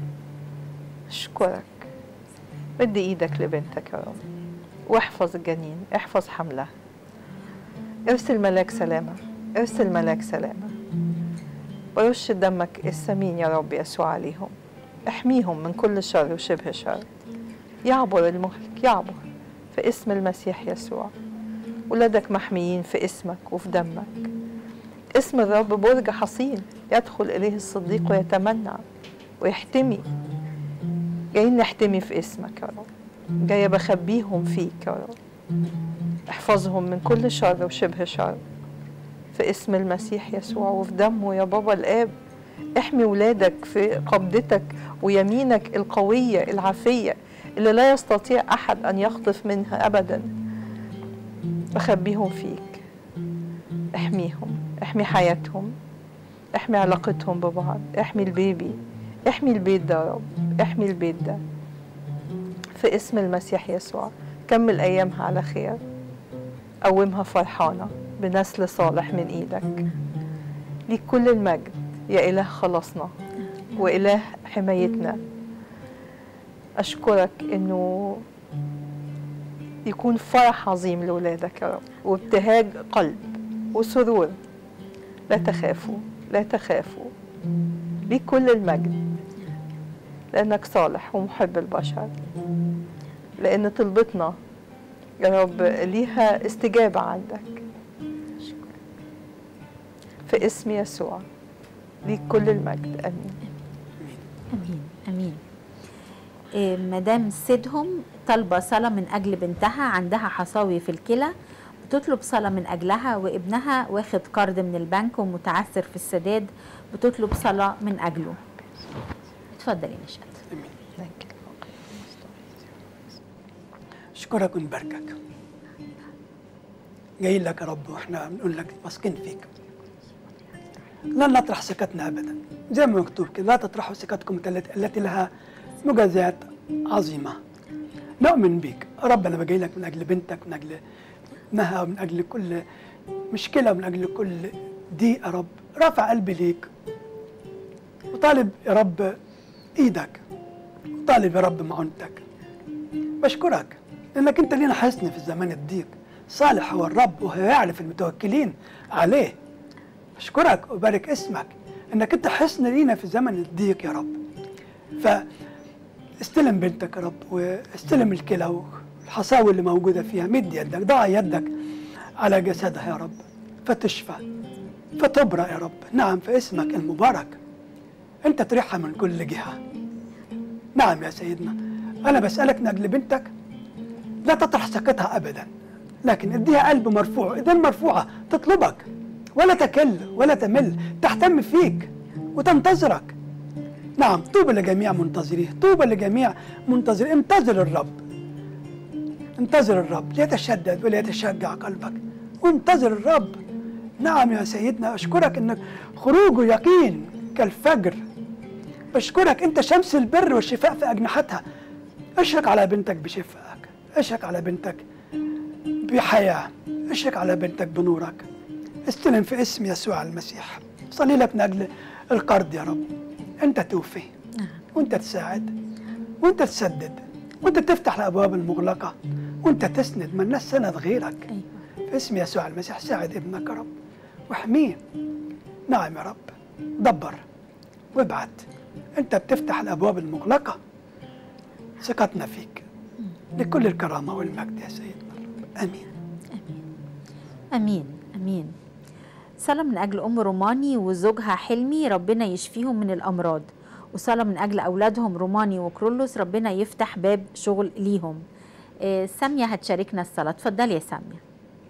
اشكرك مد ايدك لبنتك يا رب واحفظ الجنين احفظ حملها ارسل ملاك سلامة ارسل ملاك سلامة ورش دمك الثمين يا رب يسوع عليهم احميهم من كل شر وشبه شر يعبر المهلك يعبر في اسم المسيح يسوع ولادك محميين في اسمك وفي دمك اسم الرب برج حصين يدخل إليه الصديق ويتمنع ويحتمي جايين نحتمي في اسمك يا رب جاية بخبيهم فيك يا رب احفظهم من كل شر وشبه شر في اسم المسيح يسوع وفي دمه يا بابا الآب احمي ولادك في قبضتك ويمينك القوية العافية اللي لا يستطيع أحد أن يخطف منها أبدا بخبيهم فيك احميهم احمي حياتهم احمي علاقتهم ببعض احمي البيبي احمي البيت ده يا رب احمي البيت ده في اسم المسيح يسوع كمل أيامها على خير قومها فرحانة بنسل صالح من إيدك ليك كل المجد يا إله خلصنا وإله حمايتنا أشكرك إنه يكون فرح عظيم لولادك يا رب وابتهاج قلب وسرور لا تخافوا لا تخافوا ليك كل المجد لأنك صالح ومحب البشر لأن طلبتنا يا رب ليها استجابة عندك في اسم يسوع ليك كل المجد آمين امين امين إيه، مدام سيدهم طالبه صلاه من اجل بنتها عندها حصاوي في الكلى بتطلب صلاه من اجلها وابنها واخد قرض من البنك ومتعثر في السداد بتطلب صلاه من اجله اتفضلي يا نشأت اشكرك ونباركك جايين لك يا رب واحنا بنقول لك واثقين فيك لن نطرح سكتنا ابدا زي ما مكتوب كده لا تطرحوا سكتكم التي التي لها مجازات عظيمه نؤمن بيك يا رب انا بجي لك من اجل بنتك من اجل ابنها ومن اجل كل مشكله ومن اجل كل ضيق يا رب رافع قلبي ليك وطالب يا رب ايدك وطالب يا رب معونتك بشكرك لانك انت لينا حسن في الزمان الضيق صالح هو الرب وهيعرف المتوكلين عليه اشكرك وبارك اسمك انك انت حسن لينا في زمن الضيق يا رب فاستلم بنتك يا رب واستلم الكلى والحصاوي اللي موجوده فيها مد يدك ضع يدك على جسدها يا رب فتشفى فتبرأ يا رب نعم في اسمك المبارك انت تريحها من كل جهه نعم يا سيدنا انا بسالك من اجل بنتك لا تطرح سكتها ابدا لكن اديها قلب مرفوع ايدين مرفوعه تطلبك ولا تكل ولا تمل تهتم فيك وتنتظرك نعم طوبى لجميع منتظريه طوبى لجميع منتظر انتظر الرب انتظر الرب ليتشدد وليتشجع قلبك وانتظر الرب نعم يا سيدنا اشكرك انك خروجه يقين كالفجر بشكرك انت شمس البر والشفاء في اجنحتها اشرق على بنتك بشفائك اشرق على بنتك بحياه اشرق على بنتك بنورك استلم في اسم يسوع المسيح صلي لك من اجل القرض يا رب انت توفي وانت تساعد وانت تسدد وانت تفتح الابواب المغلقه وانت تسند ما الناس سند غيرك ايوه في اسم يسوع المسيح ساعد ابنك يا رب واحميه نعم يا رب دبر وابعت انت بتفتح الابواب المغلقه ثقتنا فيك لكل الكرامه والمجد يا سيدنا الرب امين امين امين صلاة من اجل ام روماني وزوجها حلمي ربنا يشفيهم من الامراض وصلاة من اجل اولادهم روماني وكرولوس ربنا يفتح باب شغل ليهم آه، سامية هتشاركنا الصلاة اتفضلي يا سامية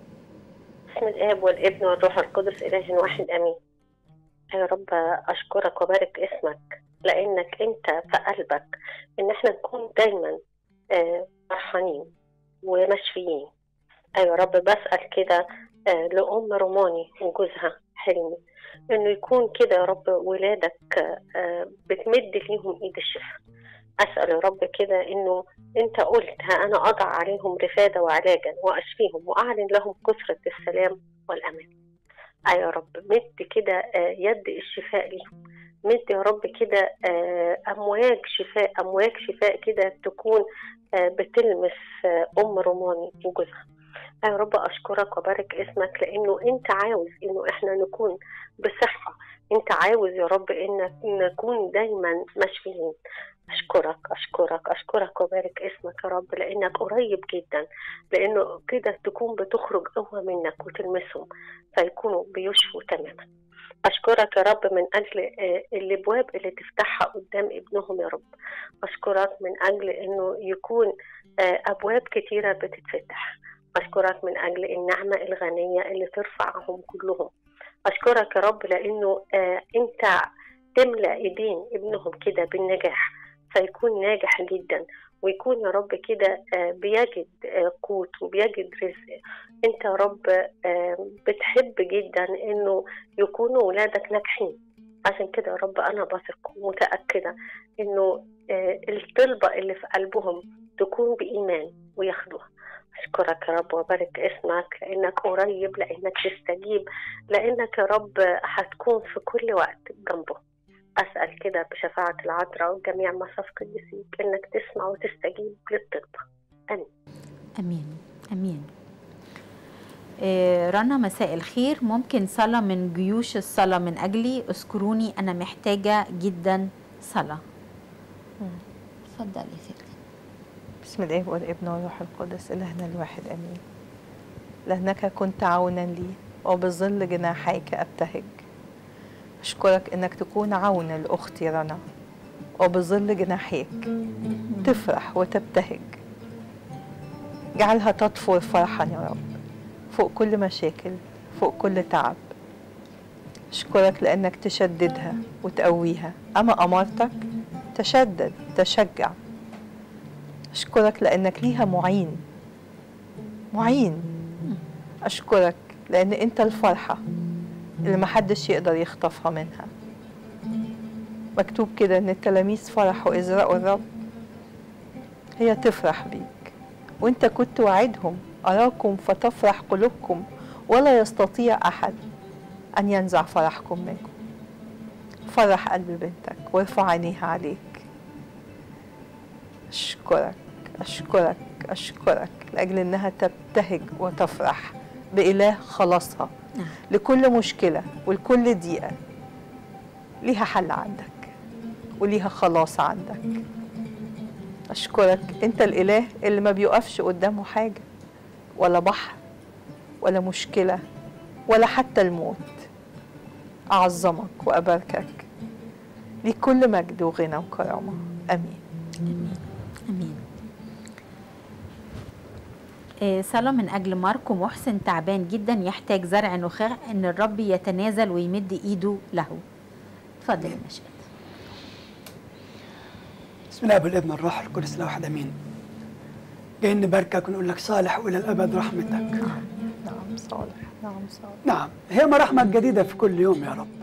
بسم الآب والابن والروح القدس إله واحد آمين يا رب أشكرك وبارك اسمك لأنك أنت في قلبك إن إحنا نكون دايما آه، فرحانين ومشفيين أيوة يا رب بسأل كده آه، لأم روماني وجوزها حلمي إنه يكون كده يا رب ولادك آه، بتمد ليهم إيد الشفاء أسأل يا رب كده إنه أنت قلت ها أنا أضع عليهم رفادة وعلاجا وأشفيهم وأعلن لهم كثرة السلام والأمان أي يا رب مد كده آه، يد الشفاء ليهم مد يا رب كده آه، أمواج شفاء أمواج شفاء كده تكون آه، بتلمس آه، أم روماني وجوزها يا رب أشكرك وبارك اسمك لأنه أنت عاوز إنه إحنا نكون بصحة أنت عاوز يا رب إن نكون دايما مشفيين أشكرك أشكرك أشكرك وبارك اسمك يا رب لأنك قريب جدا لأنه كده تكون بتخرج قوة منك وتلمسهم فيكونوا بيشفوا تماما أشكرك يا رب من أجل آه، الأبواب اللي تفتحها قدام ابنهم يا رب أشكرك من أجل إنه يكون آه، أبواب كتيرة بتتفتح أشكرك من أجل النعمة الغنية اللي ترفعهم كلهم أشكرك يا رب لأنه آه، أنت تملأ إيدين ابنهم كده بالنجاح فيكون ناجح جدا ويكون يا رب كده آه، بيجد آه، قوت وبيجد رزق انت يا رب آه، بتحب جدا انه يكونوا ولادك ناجحين عشان كده يا رب انا بثق ومتاكده انه آه، الطلبه اللي في قلبهم تكون بايمان وياخدوها أشكرك يا رب وبارك اسمك لأنك قريب لأنك تستجيب لأنك يا رب هتكون في كل وقت جنبه أسأل كده بشفاعة العذراء وجميع مصاف قديسيك إنك تسمع وتستجيب للطلبة آمين امين امين آه، رنا مساء الخير ممكن صلاة من جيوش الصلاة من أجلي اذكروني أنا محتاجة جدا صلاة اتفضلي يا ستي بسم الاب والابن والروح القدس الهنا الواحد امين لانك كنت عونا لي وبظل جناحيك ابتهج اشكرك انك تكون عونا لاختي رنا وبظل جناحيك تفرح وتبتهج جعلها تطفر فرحا يا رب فوق كل مشاكل فوق كل تعب اشكرك لانك تشددها وتقويها اما امرتك تشدد تشجع أشكرك لأنك ليها معين معين أشكرك لأن أنت الفرحة اللي محدش يقدر يخطفها منها مكتوب كده إن التلاميذ فرحوا إذ رأوا الرب هي تفرح بيك وأنت كنت وعدهم أراكم فتفرح قلوبكم ولا يستطيع أحد أن ينزع فرحكم منكم فرح قلب بنتك وارفع عينيها عليك أشكرك أشكرك أشكرك لأجل إنها تبتهج وتفرح بإله خلاصها نعم. لكل مشكلة ولكل ضيقة ليها حل عندك وليها خلاص عندك أشكرك أنت الإله اللي ما بيقفش قدامه حاجة ولا بحر ولا مشكلة ولا حتى الموت أعظمك وأباركك ليك كل مجد وغنى وكرامة آمين امين آه، صلاة من أجل ماركو محسن تعبان جدا يحتاج زرع نخاع إن الرب يتنازل ويمد إيده له اتفضل يا مشهد بسم الله والابن الروح القدس الواحد امين جايين نباركك ونقول لك صالح والى الابد رحمتك نعم صالح نعم صالح نعم هي مراحمك جديده في كل يوم يا رب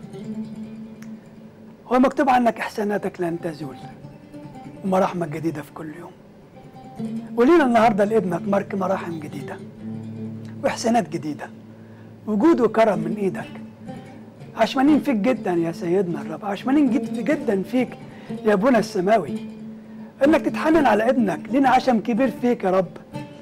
هو مكتوب عنك احساناتك لن تزول ومراحمك جديده في كل يوم ولينا النهارده لابنك مارك مراحم جديده واحسانات جديده وجود وكرم من ايدك عشمانين فيك جدا يا سيدنا الرب عشمانين جد جدا فيك يا ابونا السماوي انك تتحنن على ابنك لينا عشم كبير فيك يا رب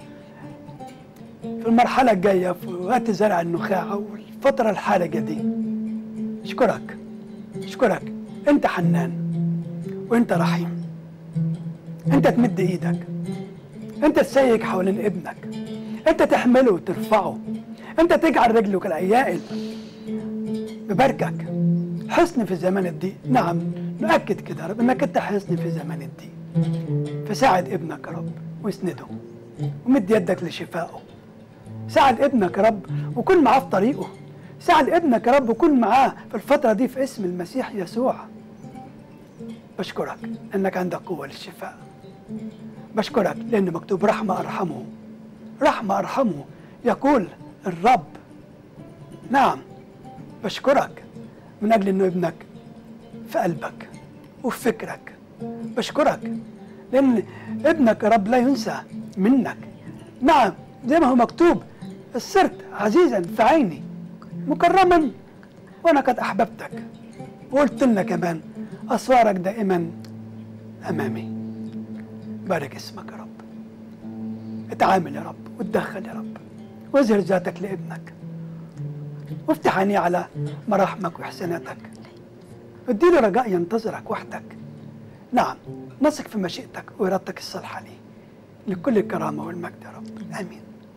في المرحلة الجاية في وقت زرع النخاع والفترة الحالجة دي اشكرك اشكرك انت حنان وانت رحيم انت تمد ايدك انت تسيك حوالين ابنك انت تحمله وترفعه انت تجعل رجله كالعيائل بباركك حسن في زمان الضيق نعم نؤكد كده يا رب انك انت حسن في زمان الضيق فساعد ابنك يا رب واسنده ومد يدك لشفائه ساعد ابنك يا رب وكن معاه في طريقه ساعد ابنك يا رب وكن معاه في الفترة دي في اسم المسيح يسوع بشكرك انك عندك قوة للشفاء بشكرك لان مكتوب رحمة ارحمه رحمة ارحمه يقول الرب نعم بشكرك من اجل انه ابنك في قلبك وفي فكرك بشكرك لان ابنك يا رب لا ينسى منك نعم زي ما هو مكتوب صرت عزيزا في عيني مكرما وانا قد احببتك وقلت لنا كمان اسوارك دائما امامي بارك اسمك يا رب اتعامل يا رب وتدخل يا رب واظهر ذاتك لابنك وافتح عينيه على مراحمك واحساناتك اديله رجاء ينتظرك وحدك نعم نثق في مشيئتك وارادتك الصالحه ليه لكل الكرامه والمجد يا رب امين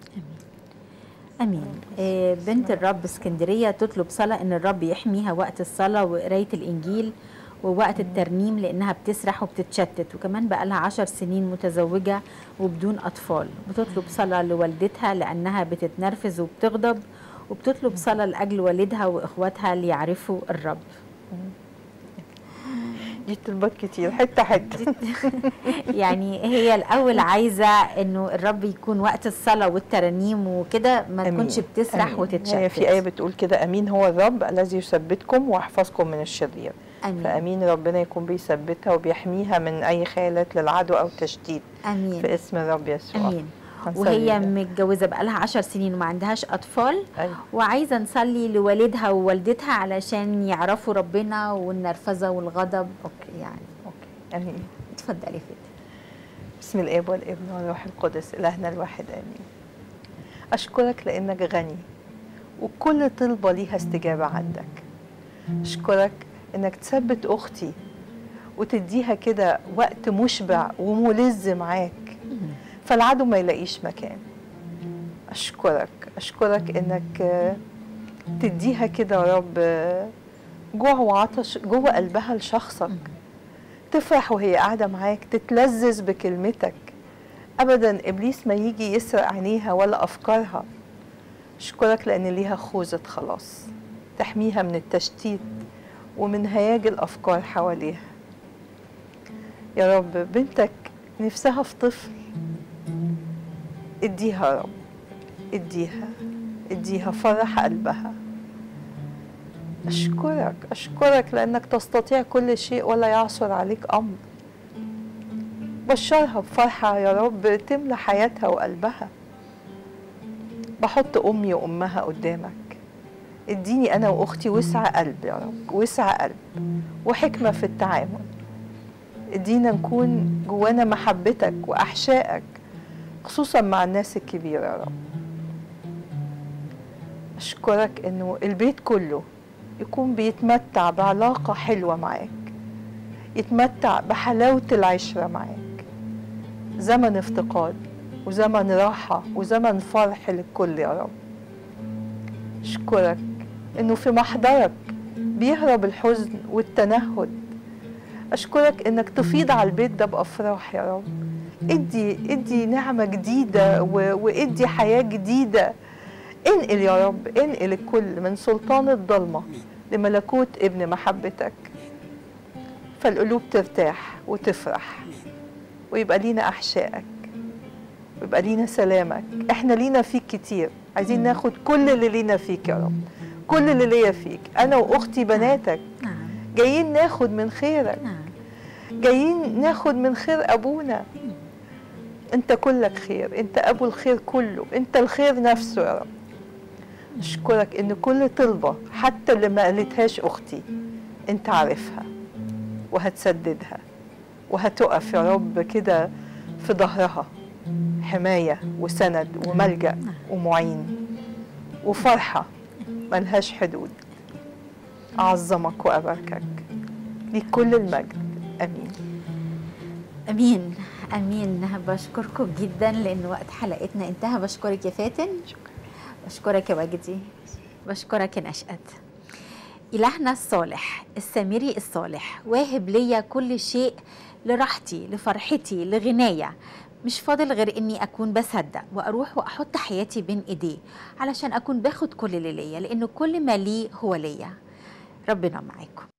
امين آه، بنت الرب اسكندريه تطلب صلاه ان الرب يحميها وقت الصلاه وقرايه الانجيل ووقت الترنيم لانها بتسرح وبتتشتت وكمان بقى لها عشر سنين متزوجه وبدون اطفال بتطلب صلاه لوالدتها لانها بتتنرفز وبتغضب وبتطلب صلاه لاجل والدها واخواتها ليعرفوا الرب دي طلبات كتير حته حته يعني هي الاول عايزه انه الرب يكون وقت الصلاه والترانيم وكده ما أمين. تكونش بتسرح أمين. وتتشتت هي في آية بتقول كده أمين هو الرب الذي يثبتكم ويحفظكم من الشرير امين فأمين ربنا يكون بيثبتها وبيحميها من أي خيالات للعدو أو تشتيت امين في اسم الرب يسوع امين هنصلي وهي ده. متجوزه بقى لها 10 سنين وما عندهاش اطفال أيوة. وعايزه نصلي لوالدها ووالدتها علشان يعرفوا ربنا والنرفزه والغضب اوكي يعني أوكي أمين اتفضلي فيدي بسم الاب والابن والروح القدس الهنا الواحد امين اشكرك لانك غني وكل طلبه ليها استجابه عندك اشكرك انك تثبت اختي وتديها كده وقت مشبع وملز معاك فالعدو ما يلاقيش مكان اشكرك اشكرك انك آه، تديها كده يا رب آه، جوع وعطش جوه قلبها لشخصك تفرح وهي قاعدة معاك تتلذذ بكلمتك أبدا إبليس ما يجي يسرق عينيها ولا أفكارها أشكرك لأن ليها خوذة خلاص تحميها من التشتيت ومن هياج الأفكار حواليها يا رب بنتك نفسها في طفل اديها يا رب اديها اديها فرح قلبها أشكرك أشكرك لأنك تستطيع كل شيء ولا يعثر عليك أمر بشرها بفرحة يا رب تملى حياتها وقلبها بحط أمي وأمها قدامك اديني أنا وأختي وسع قلب يا رب وسع قلب وحكمة في التعامل ادينا نكون جوانا محبتك وأحشائك خصوصا مع الناس الكبيرة يا رب أشكرك إنه البيت كله يكون بيتمتع بعلاقة حلوة معاك يتمتع بحلاوة العشرة معاك زمن افتقاد وزمن راحة وزمن فرح للكل يا رب أشكرك إنه في محضرك بيهرب الحزن والتنهد أشكرك إنك تفيض على البيت ده بأفراح يا رب ادي ادي نعمة جديدة و- وادي حياة جديدة انقل يا رب انقل الكل من سلطان الضلمة لملكوت ابن محبتك فالقلوب ترتاح وتفرح ويبقى لينا احشائك ويبقى لينا سلامك احنا لينا فيك كتير عايزين ناخد كل اللي لينا فيك يا رب كل اللي ليا فيك انا واختي بناتك نعم جايين ناخد من خيرك نعم جايين ناخد من خير ابونا انت كلك خير انت ابو الخير كله انت الخير نفسه يا رب اشكرك ان كل طلبه حتى اللي ما قالتهاش اختي انت عارفها وهتسددها وهتقف يا رب كده في ظهرها حمايه وسند وملجا ومعين وفرحه ملهاش حدود اعظمك واباركك ليك كل المجد امين امين امين بشكركم جدا لان وقت حلقتنا انتهى بشكرك يا فاتن بشكرك يا وجدي بشكرك يا نشأت إلهنا الصالح السامري الصالح واهب ليا كل شيء لراحتي لفرحتي لغنايا مش فاضل غير اني اكون بصدق واروح واحط حياتي بين ايديه علشان اكون باخد كل اللي ليا لان كل ما لي هو ليا ربنا معاكم